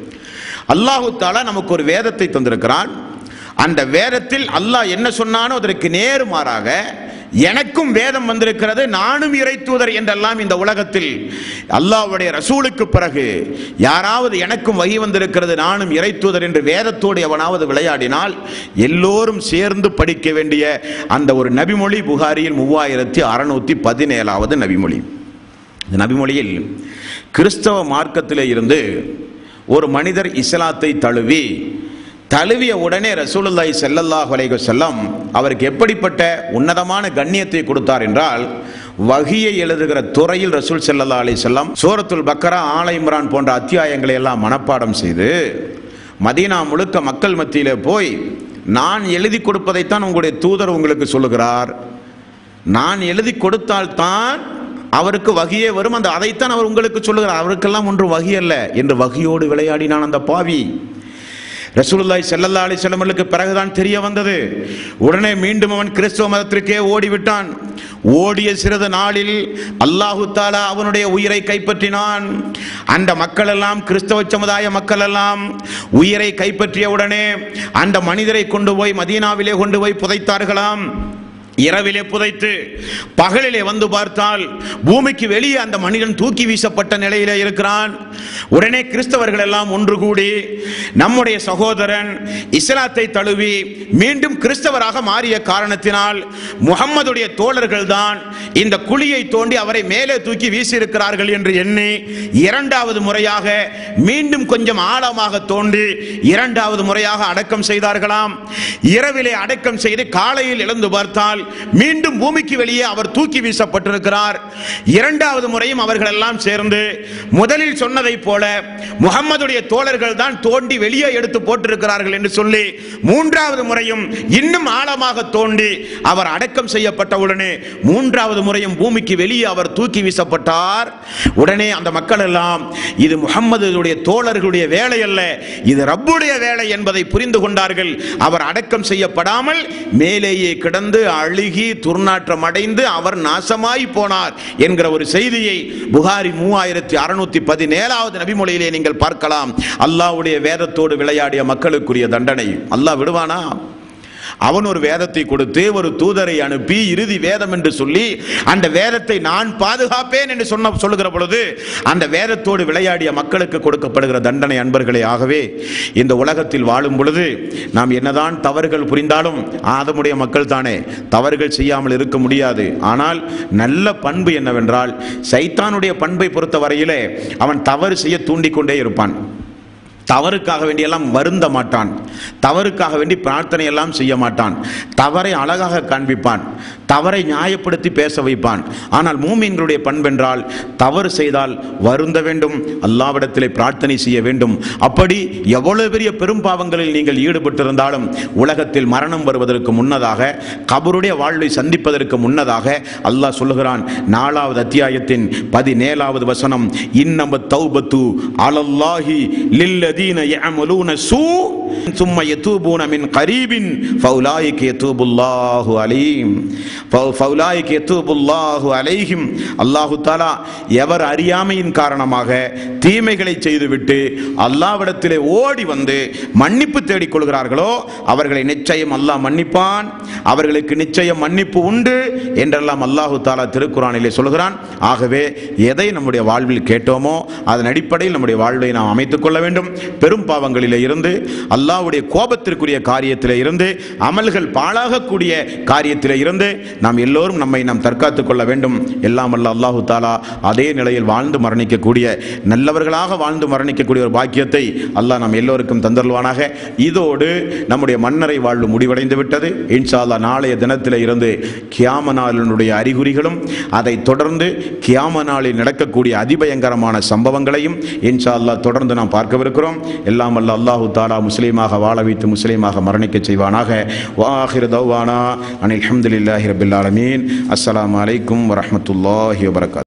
அல்லாஹு தாலா நமக்கு ஒரு வேதத்தை தந்திருக்கிறான் அந்த வேதத்தில் அல்லாஹ் என்ன சொன்னானோ அதற்கு நேர்மாறாக எனக்கும் வேதம் வந்திருக்கிறது நானும் இறை தூதர் என்றெல்லாம் இந்த உலகத்தில் அல்லாஹ்வுடைய ரசூலுக்கு பிறகு யாராவது எனக்கும் வகி வந்திருக்கிறது நானும் இறை தூதர் என்று வேதத்தோடு எவனாவது விளையாடினால் எல்லோரும் சேர்ந்து படிக்க வேண்டிய அந்த ஒரு நபிமொழி புகாரியில் மூவாயிரத்தி அறுநூத்தி பதினேழாவது நபிமொழி இந்த நபிமொழியில் கிறிஸ்தவ மார்க்கத்திலே இருந்து ஒரு மனிதர் இஸ்லாத்தை தழுவி தழுவிய உடனே ரசூலுல்லாஹி ஸல்லல்லாஹு அலைஹி வஸல்லம் அவருக்கு எப்படிப்பட்ட உன்னதமான கண்ணியத்தை கொடுத்தார் என்றால் வகியை எழுதுகிற துறையில் ரசூல் ஸல்லல்லாஹு அலைஹி வஸல்லம் சூரத்துல் பக்கரா ஆல இம்ரான் போன்ற அத்தியாயங்களை எல்லாம் மனப்பாடம் செய்து மதீனா முழுக்க மக்கள் மத்தியிலே போய் நான் எழுதி கொடுப்பதைத்தான் உங்களுடைய தூதர் உங்களுக்கு சொல்லுகிறார் நான் எழுதி கொடுத்தால்தான் அவருக்கு வகியே வரும் அந்த அதைத்தான் அவர் உங்களுக்கு சொல்லுகிறார் அவருக்கெல்லாம் ஒன்று வகி அல்ல என்று வகியோடு விளையாடினான் அந்த பாவி ரசூலுல்லாஹி ஸல்லல்லாஹு அலைஹி வஸல்லம் அவர்களுக்கு பிறகுதான் தெரிய வந்தது உடனே மீண்டும் அவன் கிறிஸ்தவ மதத்திற்கே ஓடிவிட்டான் ஓடிய சிறிது நாளில் அல்லாஹு தாலா அவனுடைய உயிரை கைப்பற்றினான் அந்த மக்கள் எல்லாம் கிறிஸ்தவ சமுதாய மக்கள் எல்லாம் உயிரை கைப்பற்றிய உடனே அந்த மனிதரை கொண்டு போய் மதீனாவிலே கொண்டு போய் புதைத்தார்களாம் இரவிலே புதைத்து பகலிலே வந்து பார்த்தால் பூமிக்கு வெளியே அந்த மனிதன் தூக்கி வீசப்பட்ட நிலையிலே இருக்கிறான் உடனே கிறிஸ்தவர்கள் எல்லாம் ஒன்று கூடி நம்முடைய சகோதரன் இஸ்லாத்தை தழுவி மீண்டும் கிறிஸ்தவராக மாறிய காரணத்தினால் முகம்மதுடைய தோழர்கள் தான் இந்த குழியை தோண்டி அவரை மேலே தூக்கி வீசியிருக்கிறார்கள் என்று எண்ணி இரண்டாவது முறையாக மீண்டும் கொஞ்சம் ஆழமாக தோண்டி இரண்டாவது முறையாக அடக்கம் செய்தார்களாம் இரவிலே அடக்கம் செய்து காலையில் எழுந்து பார்த்தால் மீண்டும் பூமிக்கு வெளியே அவர் தூக்கி வீசப்பட்டிருக்கிறார் இரண்டாவது முறையும் அவர்கள் எல்லாம் சேர்ந்து முதலில் சொன்னதைப் போல முகம்மதுடைய தோழர்கள் தான் தோண்டி வெளியே எடுத்து போட்டிருக்கிறார்கள் என்று சொல்லி மூன்றாவது முறையும் இன்னும் ஆழமாக தோண்டி அவர் அடக்கம் செய்யப்பட்ட உடனே மூன்றாவது முறையும் பூமிக்கு வெளியே அவர் தூக்கி வீசப்பட்டார் உடனே அந்த மக்கள் எல்லாம் இது முகம்மதுடைய தோழர்களுடைய வேலை அல்ல இது ரப்புடைய வேலை என்பதை புரிந்து கொண்டார்கள் அவர் அடக்கம் செய்யப்படாமல் மேலேயே கிடந்து அழுகி துர்நாற்றம் அடைந்து அவர் நாசமாய் போனார் என்கிற ஒரு செய்தியை புகாரி மூவாயிரத்தி அறுநூத்தி பதினேழாவது நபிமொழியிலே நீங்கள் பார்க்கலாம் அல்லாஹ்வுடைய வேதத்தோடு விளையாடிய மக்களுக்குரிய தண்டனை அல்லாஹ் விடுவானா அவன் ஒரு வேதத்தை கொடுத்து ஒரு தூதரை அனுப்பி இறுதி வேதம் என்று சொல்லி அந்த வேதத்தை நான் பாதுகாப்பேன் என்று சொன்ன சொல்லுகிற பொழுது அந்த வேதத்தோடு விளையாடிய மக்களுக்கு கொடுக்கப்படுகிற தண்டனை அன்பர்களே ஆகவே இந்த உலகத்தில் வாழும் பொழுது நாம் என்னதான் தவறுகள் புரிந்தாலும் ஆதமுடைய மக்கள் தானே தவறுகள் செய்யாமல் இருக்க முடியாது ஆனால் நல்ல பண்பு என்னவென்றால் சைத்தானுடைய பண்பை பொறுத்த வரையிலே அவன் தவறு செய்ய தூண்டிக்கொண்டே இருப்பான் தவறுக்காக வேண்டியெல்லாம் வருந்த மாட்டான் தவறுக்காக வேண்டி பிரார்த்தனை எல்லாம் செய்ய மாட்டான் தவறை அழகாக காண்பிப்பான் தவறை நியாயப்படுத்தி பேச வைப்பான் ஆனால் மூமீன்களுடைய பண்பென்றால் தவறு செய்தால் வருந்த வேண்டும் அல்லாவிடத்திலே பிரார்த்தனை செய்ய வேண்டும் அப்படி எவ்வளவு பெரிய பெரும் பாவங்களில் நீங்கள் ஈடுபட்டிருந்தாலும் உலகத்தில் மரணம் வருவதற்கு முன்னதாக கபருடைய வாழ்வை சந்திப்பதற்கு முன்னதாக அல்லாஹ் சொல்லுகிறான் நாலாவது அத்தியாயத்தின் பதினேழாவது வசனம் இன்னம தௌபத்து அலல்லாஹி லில்லதீன யஅமலூன சூ ثم يتوبون من قريب فاولئك يتوب الله عليهم فاولئك يتوب الله عليهم அல்லாஹு தாலா எவர் அறியாமையின் காரணமாக தீமைகளை செய்துவிட்டு அல்லாவிடத்திலே ஓடி வந்து மன்னிப்பு தேடிக் கொள்கிறார்களோ அவர்களை நிச்சயம் அல்லாஹ் மன்னிப்பான் அவர்களுக்கு நிச்சயம் மன்னிப்பு உண்டு என்றெல்லாம் அல்லாஹு தாலா திருக்குறானிலே சொல்கிறான் ஆகவே எதை நம்முடைய வாழ்வில் கேட்டோமோ அதன் அடிப்படையில் நம்முடைய வாழ்வை நாம் அமைத்துக் கொள்ள வேண்டும் பெரும் பாவங்களிலே இருந்து அல்லாஹ்வுடைய கோபத்திற்குரிய காரியத்திலே இருந்து அமல்கள் பாழாகக்கூடிய காரியத்திலே இருந்து நாம் எல்லோரும் நம்மை நாம் தற்காத்துக் கொள்ள வேண்டும் எல்லாம் அல்ல அல்லாஹு தாலா அதே நிலையில் வாழ்ந்து மரணிக்கக்கூடிய நல்லவர்களாக வாழ்ந்து மரணிக்கக்கூடிய ஒரு பாக்கியத்தை அல்லாஹ் நாம் எல்லோருக்கும் தந்தருள்வானாக இதோடு நம்முடைய மன்னரை வாழ்வு முடிவடைந்து விட்டது இன்ஷா அல்லாஹ் நாளைய தினத்திலே இருந்து கியாம நாளினுடைய அறிகுறிகளும் அதை தொடர்ந்து கியாம நாளில் நடக்கக்கூடிய அதிபயங்கரமான சம்பவங்களையும் இன்ஷா அல்லாஹ் தொடர்ந்து நாம் பார்க்கவிருக்கிறோம் எல்லாம் அல்ல அல்லாஹு தாலா முஸ்லீமாக வாழ வைத்து முஸ்லீமாக மரணிக்க செய்வானாக வாஹிர் தௌவானா அனில் அஹமதுல்லாஹி ரபில் ஆலமீன் அஸ்ஸலாமு அலைக்கும் வரஹ்மத்துல்லாஹி வபரகாத்